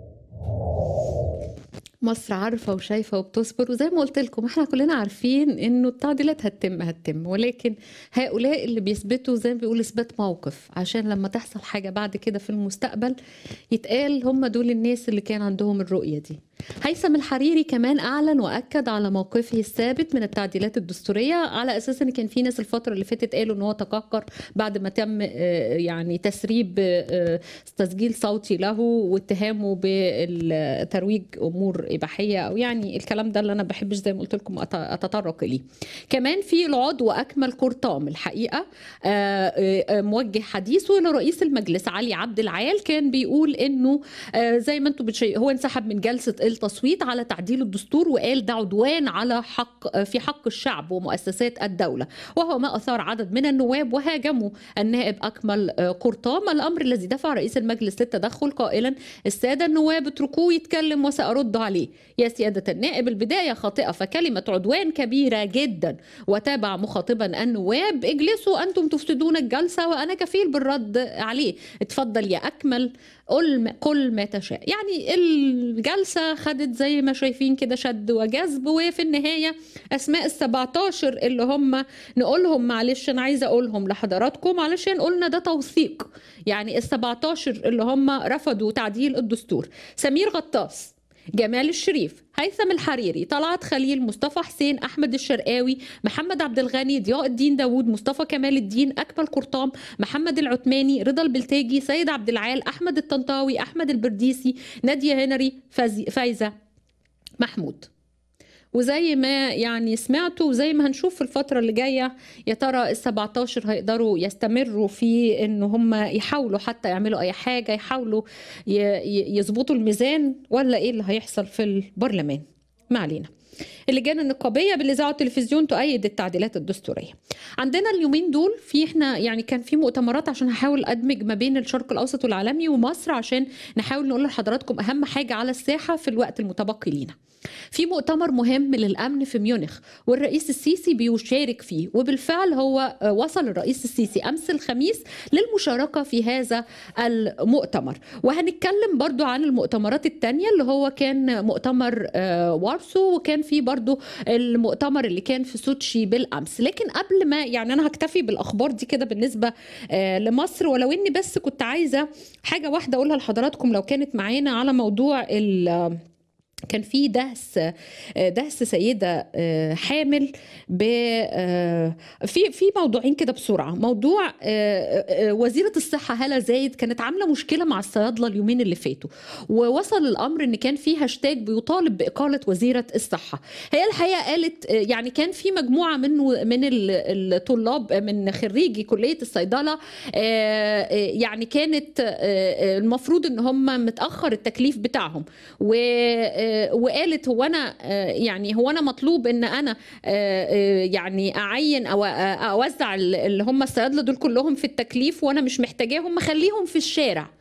مصر عارفة وشايفة وبتصبر وزي ما قلت لكم احنا كلنا عارفين انه التعديلات هتتم هتتم ولكن هؤلاء اللي بيثبتوا زي ما بيقول اثبات موقف عشان لما تحصل حاجة بعد كده في المستقبل يتقال هم دول الناس اللي كان عندهم الرؤية دي هيثم الحريري كمان اعلن واكد على موقفه الثابت من التعديلات الدستورية على اساس ان كان في ناس الفترة اللي فاتت قالوا ان هو تقهقر بعد ما تم آه، يعني تسريب آه، تسجيل صوتي له واتهامه بالترويج امور اباحيه او يعني الكلام ده اللي انا بحبش زي ما قلت لكم أت- اتطرق اليه. كمان في العضو اكمل قرطام الحقيقه آه، آه، موجه حديثه لرئيس المجلس علي عبد العال كان بيقول انه آه، زي ما انتم بتشي... هو انسحب من جلسه التصويت على تعديل الدستور وقال ده عدوان على حق في حق الشعب ومؤسسات الدوله وهو ما اثار عدد من النواب وهاجموا النائب اكمل آه، قرطام الامر الذي دفع رئيس المجلس للتدخل قائلا الساده النواب اتركوه يتكلم وسارد عليه يا سياده النائب البدايه خاطئه فكلمه عدوان كبيره جدا وتابع مخاطبا النواب اجلسوا انتم تفسدون الجلسه وانا كفيل بالرد عليه اتفضل يا اكمل قل كل ما تشاء يعني الجلسة خدت زي ما شايفين كده شد وجذب وفي النهاية أسماء السبعتاشر اللي هم نقولهم معلش أنا عايزة أقولهم لحضراتكم علشان قلنا ده توثيق يعني السبعتاشر اللي هم رفضوا تعديل الدستور سمير غطاس جمال الشريف هيثم الحريري طلعت خليل مصطفى حسين احمد الشرقاوي محمد عبد الغني ضياء الدين داوود مصطفى كمال الدين اكمل قرطام محمد العثماني رضا البلتاجي سيد عبد العال احمد الطنطاوي احمد البرديسي ناديه هنري فايزة- فايزه محمود وزي ما يعني سمعتوا وزي ما هنشوف في الفترة اللي جاية يا ترى ال 17 هيقدروا يستمروا في ان هم يحاولوا حتى يعملوا اي حاجة يحاولوا ي- ي- يظبطوا الميزان ولا ايه اللي هيحصل في البرلمان ما علينا اللجان النقابية بالإذاعة والتلفزيون تؤيد التعديلات الدستورية عندنا اليومين دول في احنا يعني كان في مؤتمرات عشان هحاول أدمج ما بين الشرق الأوسط والعالمي ومصر عشان نحاول نقول لحضراتكم أهم حاجة على الساحة في الوقت المتبقي لينا في مؤتمر مهم للأمن في ميونخ والرئيس السيسي بيشارك فيه وبالفعل هو آه، وصل الرئيس السيسي أمس الخميس للمشاركة في هذا المؤتمر وهنتكلم برضو عن المؤتمرات التانية اللي هو كان مؤتمر آه، وارسو وكان في برضو المؤتمر اللي كان في سوتشي بالأمس لكن قبل ما يعني أنا هكتفي بالأخبار دي كده بالنسبة آه، لمصر ولو إني بس كنت عايزة حاجة واحدة أقولها لحضراتكم لو كانت معانا على موضوع ال كان في دهس دهس سيده آه، حامل ب آه، في في موضوعين كده بسرعه موضوع آه، آه، وزيره الصحه هاله زايد كانت عامله مشكله مع الصيادله اليومين اللي فاتوا ووصل الامر ان كان في هاشتاج بيطالب باقاله وزيره الصحه هي الحقيقه قالت آه، يعني كان في مجموعه منه من ال- الطلاب من خريجي كليه الصيدله آه، آه، يعني كانت آه، آه، المفروض ان هم متاخر التكليف بتاعهم و آه، وقالت هو انا آه، يعني هو انا مطلوب ان انا آه، آه، يعني اعين او آه، اوزع ال- اللي هم الصيادله دول كلهم في التكليف وانا مش محتاجاهم مخليهم في الشارع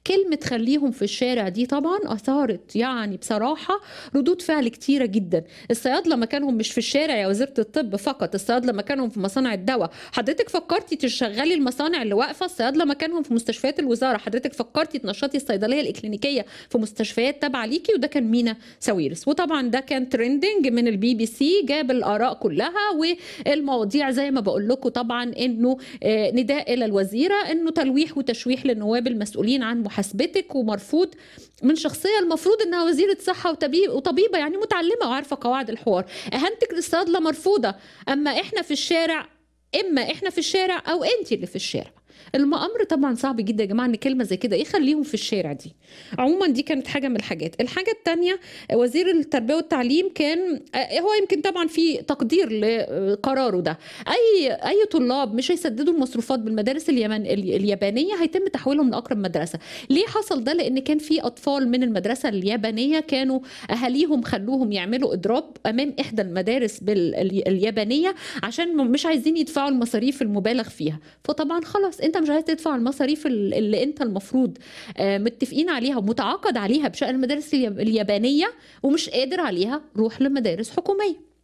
كلمة خليهم في الشارع دي طبعا أثارت يعني بصراحة ردود فعل كتيرة جدا الصيادلة مكانهم مش في الشارع يا وزيرة الطب فقط الصيادلة مكانهم في مصانع الدواء حضرتك فكرتي تشغلي المصانع اللي واقفة الصيادلة مكانهم في مستشفيات الوزارة حضرتك فكرتي تنشطي الصيدلية الإكلينيكية في مستشفيات تابعة ليكي وده كان مينا ساويرس وطبعا ده كان ترندنج من البي بي سي جاب الآراء كلها والمواضيع زي ما بقول لكم طبعا انه آه، نداء الى الوزيره انه تلويح وتشويح للنواب المسؤولين عن محاسبتك ومرفوض من شخصيه المفروض انها وزيره صحه وطبيب وطبيبه يعني متعلمه وعارفه قواعد الحوار اهانتك للصيادله مرفوضه اما احنا في الشارع اما احنا في الشارع او انت اللي في الشارع الامر طبعا صعب جدا يا جماعه ان كلمه زي كده ايه خليهم في الشارع دي عموما دي كانت حاجه من الحاجات الحاجه الثانيه وزير التربيه والتعليم كان آه، هو يمكن طبعا في تقدير لقراره ده اي اي طلاب مش هيسددوا المصروفات بالمدارس اليمن ال- اليابانيه هيتم تحويلهم لاقرب مدرسه ليه حصل ده لان كان في اطفال من المدرسه اليابانيه كانوا اهاليهم خلوهم يعملوا اضراب امام احدى المدارس بال- ال- اليابانيه عشان م- مش عايزين يدفعوا المصاريف المبالغ فيها فطبعا خلاص انت مش عايز تدفع المصاريف ال- اللي انت المفروض آه، متفقين عليها ومتعاقد عليها بشأن المدارس الياب- اليابانيه ومش قادر عليها روح لمدارس حكوميه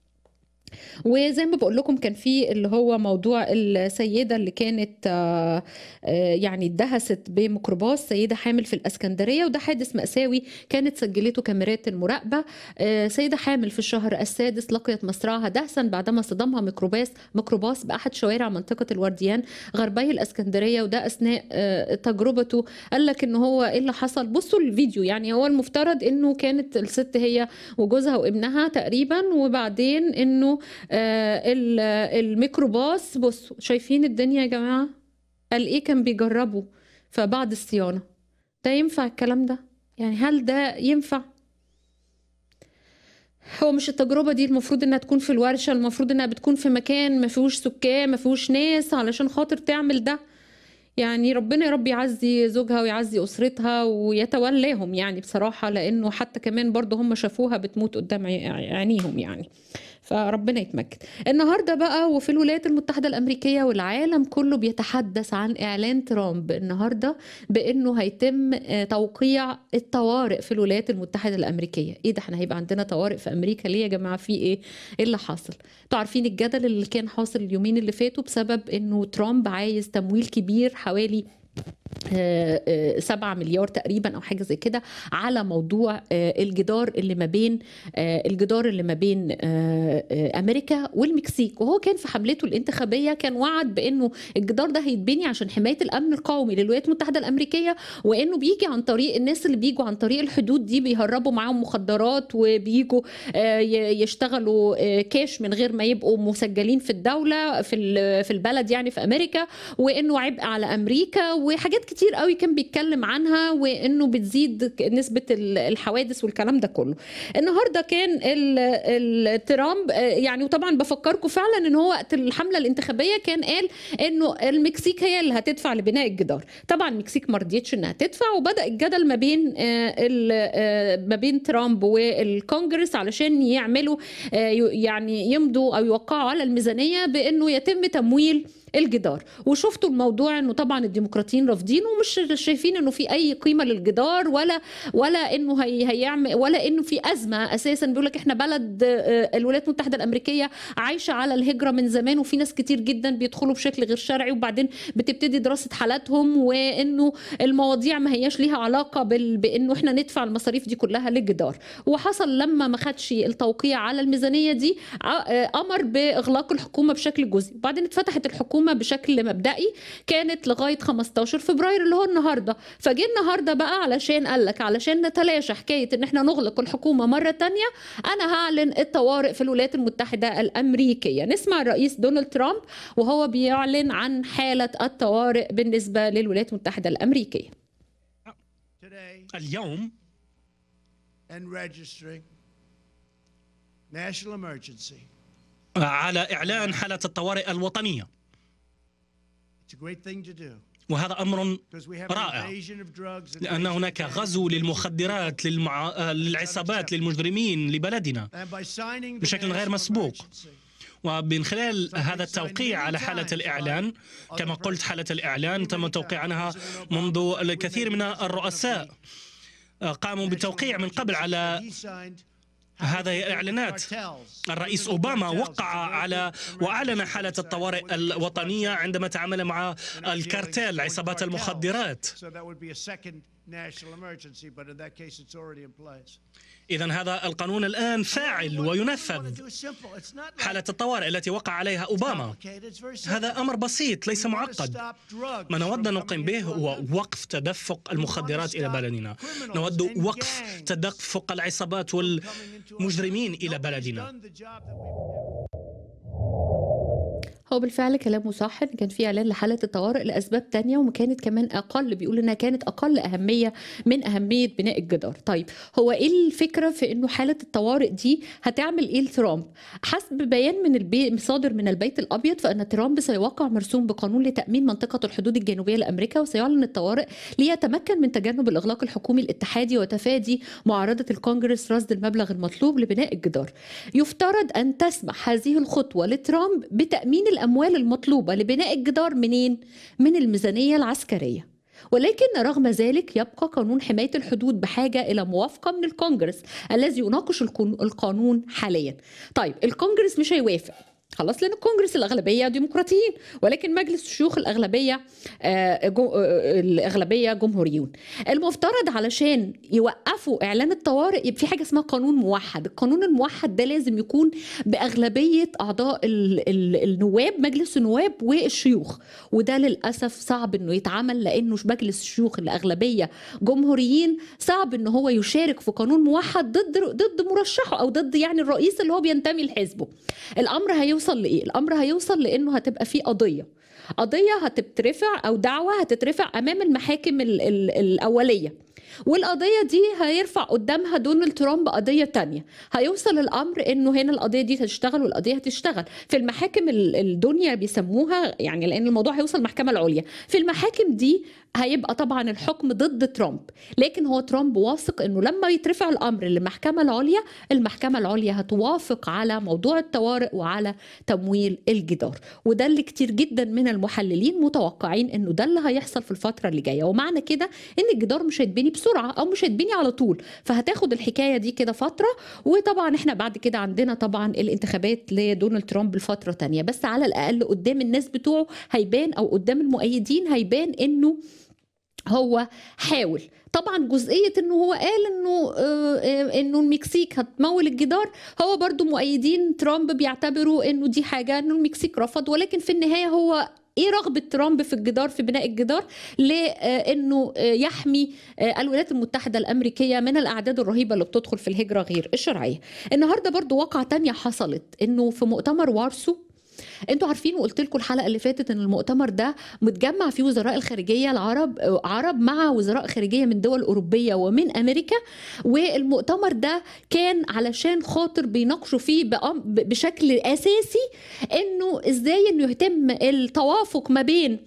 وزي ما بقول لكم كان في اللي هو موضوع السيده اللي كانت آه، آه، يعني اتدهست بميكروباص سيده حامل في الاسكندريه وده حادث ماساوي كانت سجلته كاميرات المراقبه آه، سيده حامل في الشهر السادس لقيت مصرعها دهسا بعدما صدمها ميكروباص ميكروباص باحد شوارع منطقه الورديان غربي الاسكندريه وده اثناء آه، تجربته قال لك ان هو ايه اللي حصل بصوا الفيديو يعني هو المفترض انه كانت الست هي وجوزها وابنها تقريبا وبعدين انه آه، ال- الميكروباص بصوا شايفين الدنيا يا جماعه قال ايه كان بيجربوا فبعد الصيانه ده ينفع الكلام ده يعني هل ده ينفع هو مش التجربة دي المفروض انها تكون في الورشة المفروض انها بتكون في مكان ما فيهوش سكان ما فيهوش ناس علشان خاطر تعمل ده يعني ربنا يا رب يعزي زوجها ويعزي أسرتها ويتولاهم يعني بصراحة لأنه حتى كمان برضه هم شافوها بتموت قدام عي- عينيهم يعني فربنا يتمجد النهارده بقى وفي الولايات المتحدة الأمريكية والعالم كله بيتحدث عن إعلان ترامب النهارده بأنه هيتم آه، توقيع الطوارئ في الولايات المتحدة الأمريكية إيه ده احنا هيبقى عندنا طوارئ في أمريكا ليه يا جماعة في إيه إيه اللي حاصل انتوا عارفين الجدل اللي كان حاصل اليومين اللي فاتوا بسبب انه ترامب عايز تمويل كبير حوالي آه، آه، سبعة مليار تقريبا او حاجه زي كده على موضوع آه، الجدار اللي ما بين آه، الجدار اللي ما بين آه، آه، امريكا والمكسيك وهو كان في حملته الانتخابيه كان وعد بانه الجدار ده هيتبني عشان حمايه الامن القومي للولايات المتحده الامريكيه وانه بيجي عن طريق الناس اللي بيجوا عن طريق الحدود دي بيهربوا معاهم مخدرات وبيجوا آه، ي- يشتغلوا آه، كاش من غير ما يبقوا مسجلين في الدوله في ال- في البلد يعني في امريكا وانه عبء على امريكا وحاجات كتير قوي كان بيتكلم عنها وانه بتزيد نسبه ال- الحوادث والكلام ده كله النهارده كان ال- ال- ترامب آه، يعني وطبعا بفكركم فعلا ان هو وقت الحمله الانتخابيه كان قال انه المكسيك هي اللي هتدفع لبناء الجدار طبعا المكسيك ما رضيتش انها تدفع وبدا الجدل ما بين آه، ال- آه، ما بين ترامب والكونجرس علشان يعملوا آه، ي- يعني يمضوا او يوقعوا على الميزانيه بانه يتم تمويل الجدار وشفتوا الموضوع انه طبعا الديمقراطيين رافضين ومش شايفين انه في اي قيمه للجدار ولا ولا انه هي هيعمل ولا انه في ازمه اساسا بيقول لك احنا بلد آه، الولايات المتحده الامريكيه عايشه على الهجره من زمان وفي ناس كتير جدا بيدخلوا بشكل غير شرعي وبعدين بتبتدي دراسه حالاتهم وانه المواضيع ما هياش ليها علاقه بال... بانه احنا ندفع المصاريف دي كلها للجدار وحصل لما ما خدش التوقيع على الميزانيه دي ع- آه، امر باغلاق الحكومه بشكل جزئي وبعدين اتفتحت الحكومه بشكل مبدئي كانت لغايه 15 فبراير اللي هو النهارده فجه النهارده بقى علشان قال لك علشان نتلاشى حكايه ان احنا نغلق الحكومه مره تانية انا هعلن الطوارئ في الولايات المتحده الامريكيه نسمع الرئيس دونالد ترامب وهو بيعلن عن حاله الطوارئ بالنسبه للولايات المتحده الامريكيه اليوم and registering national emergency. على إعلان حالة الطوارئ الوطنية It's a great thing to do وهذا أمر because we have an رائع invasion of drugs. and لأن هناك غزو للمخدرات للمع... للعصابات للمجرمين لبلدنا And by signing the بشكل غير national مسبوق emergency, ومن خلال هذا التوقيع على حالة الإعلان كما قلت حالة الإعلان تم التوقيع عنها منذ الكثير من الرؤساء قاموا بالتوقيع من قبل على هذه الإعلانات الرئيس أوباما وقع على وأعلن حالة الطوارئ الوطنية عندما تعامل مع الكارتيل عصابات المخدرات إذا هذا القانون الآن فاعل وينفذ حالة الطوارئ التي وقع عليها أوباما هذا أمر بسيط ليس معقد ما نود أن نقيم به هو وقف تدفق المخدرات إلى بلدنا نود وقف تدفق العصابات والمجرمين إلى بلدنا هو بالفعل كلامه صح إن كان في اعلان لحاله الطوارئ لاسباب تانية وكانت كمان اقل بيقول انها كانت اقل اهميه من اهميه بناء الجدار طيب هو ايه الفكره في انه حاله الطوارئ دي هتعمل ايه لترامب حسب بيان من البي... صادر من البيت الابيض فان ترامب سيوقع مرسوم بقانون لتامين منطقه الحدود الجنوبيه لامريكا وسيعلن الطوارئ ليتمكن من تجنب الاغلاق الحكومي الاتحادي وتفادي معارضه الكونجرس رصد المبلغ المطلوب لبناء الجدار يفترض ان تسمح هذه الخطوه لترامب بتامين الأموال المطلوبة لبناء الجدار منين؟ من الميزانية العسكرية ولكن رغم ذلك يبقى قانون حماية الحدود بحاجة إلى موافقة من الكونجرس الذي يناقش القانون حاليا طيب الكونجرس مش هيوافق خلاص لان الكونجرس الاغلبيه ديمقراطيين ولكن مجلس الشيوخ الاغلبيه جو الاغلبيه جمهوريون المفترض علشان يوقفوا اعلان الطوارئ يبقى في حاجه اسمها قانون موحد القانون الموحد ده لازم يكون باغلبيه اعضاء ال ال النواب مجلس النواب والشيوخ وده للاسف صعب انه يتعمل لانه مجلس الشيوخ الاغلبيه جمهوريين صعب ان هو يشارك في قانون موحد ضد ضد مرشحه او ضد يعني الرئيس اللي هو بينتمي لحزبه الامر هيوصل هيوصل لايه؟ الامر هيوصل لانه هتبقى في قضيه قضيه هتترفع او دعوه هتترفع امام المحاكم ال ال الاوليه والقضية دي هيرفع قدامها دونالد ترامب قضية تانية هيوصل الأمر إنه هنا القضية دي هتشتغل والقضية هتشتغل في المحاكم الدنيا بيسموها يعني لأن الموضوع هيوصل المحكمة العليا في المحاكم دي هيبقى طبعا الحكم ضد ترامب لكن هو ترامب واثق انه لما يترفع الامر للمحكمه العليا المحكمه العليا هتوافق على موضوع الطوارئ وعلى تمويل الجدار وده اللي كتير جدا من المحللين متوقعين انه ده اللي هيحصل في الفتره اللي جايه ومعنى كده ان الجدار مش هيتبني بسرعه او مش هيتبني على طول فهتاخد الحكايه دي كده فتره وطبعا احنا بعد كده عندنا طبعا الانتخابات لدونالد ترامب لفتره تانية بس على الاقل قدام الناس بتوعه هيبان او قدام المؤيدين هيبان انه هو حاول طبعا جزئيه انه هو قال انه انه المكسيك هتمول الجدار هو برضو مؤيدين ترامب بيعتبروا انه دي حاجه انه المكسيك رفض ولكن في النهايه هو ايه رغبه ترامب في الجدار في بناء الجدار لانه يحمي الولايات المتحده الامريكيه من الاعداد الرهيبه اللي بتدخل في الهجره غير الشرعيه النهارده برضو واقعه تانية حصلت انه في مؤتمر وارسو انتوا عارفين وقلت لكم الحلقه اللي فاتت ان المؤتمر ده متجمع فيه وزراء الخارجيه العرب عرب مع وزراء خارجيه من دول اوروبيه ومن امريكا والمؤتمر ده كان علشان خاطر بيناقشوا فيه بشكل اساسي انه ازاي انه يتم التوافق ما بين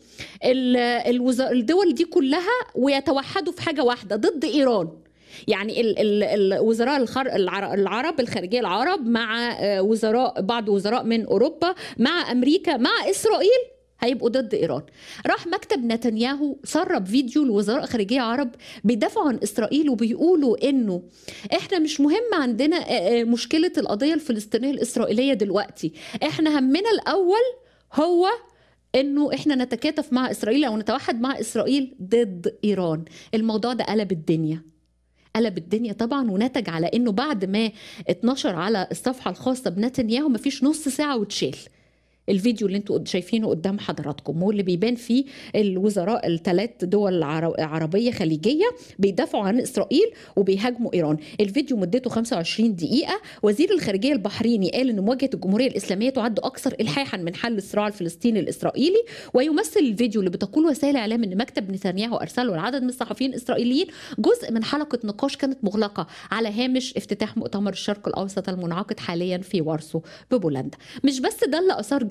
الدول دي كلها ويتوحدوا في حاجه واحده ضد ايران يعني الوزراء العرب الخارجيه العرب مع وزراء بعض وزراء من اوروبا مع امريكا مع اسرائيل هيبقوا ضد ايران راح مكتب نتنياهو سرب فيديو لوزراء خارجيه عرب بيدافعوا عن اسرائيل وبيقولوا انه احنا مش مهم عندنا مشكله القضيه الفلسطينيه الاسرائيليه دلوقتي احنا همنا الاول هو انه احنا نتكاتف مع اسرائيل او نتوحد مع اسرائيل ضد ايران الموضوع ده قلب الدنيا قلب الدنيا طبعا ونتج على انه بعد ما اتنشر على الصفحه الخاصه بنتنياهو مفيش نص ساعه واتشال الفيديو اللي انتوا شايفينه قدام حضراتكم واللي بيبان فيه الوزراء الثلاث دول عربيه خليجيه بيدافعوا عن اسرائيل وبيهاجموا ايران الفيديو مدته 25 دقيقه وزير الخارجيه البحريني قال ان مواجهه الجمهوريه الاسلاميه تعد اكثر الحاحا من حل الصراع الفلسطيني الاسرائيلي ويمثل الفيديو اللي بتقول وسائل اعلام ان مكتب نتنياهو ارسله لعدد من الصحفيين الاسرائيليين جزء من حلقه نقاش كانت مغلقه على هامش افتتاح مؤتمر الشرق الاوسط المنعقد حاليا في وارسو ببولندا مش بس ده اللي اثار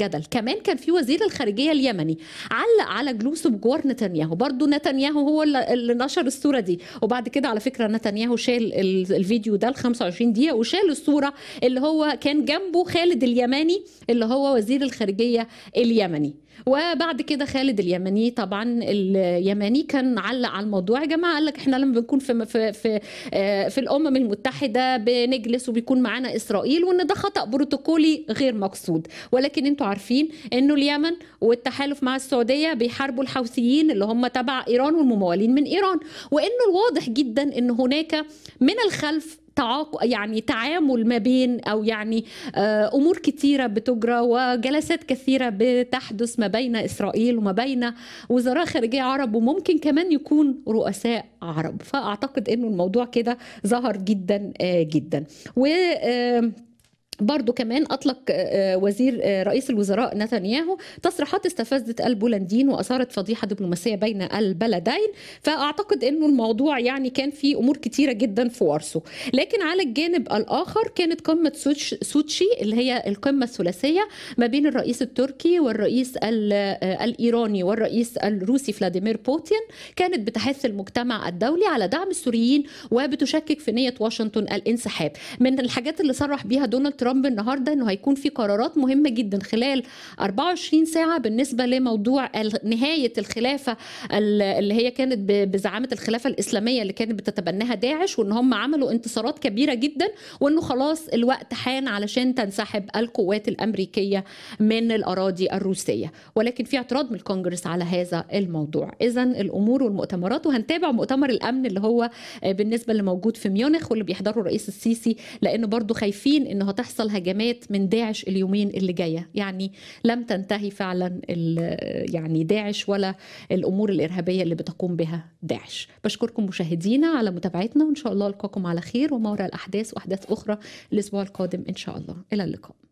الجدل كمان كان في وزير الخارجيه اليمني علق على جلوسه بجوار نتنياهو برضو نتنياهو هو اللي اللي نشر الصوره دي وبعد كده على فكره نتنياهو شال ال- الفيديو ده ل 25 دقيقه وشال الصوره اللي هو كان جنبه خالد اليماني اللي هو وزير الخارجيه اليمني وبعد كده خالد اليمني طبعا اليماني كان علق على الموضوع يا جماعه قال لك احنا لما بنكون في في في, آه، في الامم المتحده بنجلس وبيكون معانا اسرائيل وان ده خطا بروتوكولي غير مقصود ولكن انتوا عارفين انه اليمن والتحالف مع السعوديه بيحاربوا الحوثيين اللي هم تبع ايران والممولين من ايران وانه الواضح جدا ان هناك من الخلف تعاق يعني تعامل ما بين او يعني آه، امور كتيره بتجرى وجلسات كثيره بتحدث ما بين اسرائيل وما بين وزراء خارجيه عرب وممكن كمان يكون رؤساء عرب فاعتقد انه الموضوع كده ظهر جدا آه، جدا و آه، برضو كمان أطلق آه، وزير آه، رئيس الوزراء نتنياهو تصريحات استفزت البولنديين وأثارت فضيحة دبلوماسية بين البلدين فأعتقد أنه الموضوع يعني كان في أمور كتيرة جدا في ورثه لكن على الجانب الآخر كانت قمة سوتش- سوتشي اللي هي القمة الثلاثية ما بين الرئيس التركي والرئيس ال- آه، الإيراني والرئيس الروسي فلاديمير بوتين كانت بتحث المجتمع الدولي على دعم السوريين وبتشكك في نية واشنطن الانسحاب من الحاجات اللي صرح بيها دونالد ترامب النهارده انه هيكون في قرارات مهمه جدا خلال 24 ساعه بالنسبه لموضوع ال- نهايه الخلافه ال- اللي هي كانت ب- بزعامه الخلافه الاسلاميه اللي كانت بتتبناها داعش وان هم عملوا انتصارات كبيره جدا وانه خلاص الوقت حان علشان تنسحب القوات الامريكيه من الاراضي الروسيه ولكن في اعتراض من الكونجرس على هذا الموضوع اذا الامور والمؤتمرات وهنتابع مؤتمر الامن اللي هو آه، بالنسبه اللي موجود في ميونخ واللي بيحضره الرئيس السيسي لان برضو خايفين انه هتحصل هجمات من داعش اليومين اللي جايه يعني لم تنتهي فعلا ال- يعني داعش ولا الامور الارهابيه اللي بتقوم بها داعش بشكركم مشاهدينا على متابعتنا وان شاء الله القاكم على خير وما وراء الاحداث واحداث اخرى الاسبوع القادم ان شاء الله الى اللقاء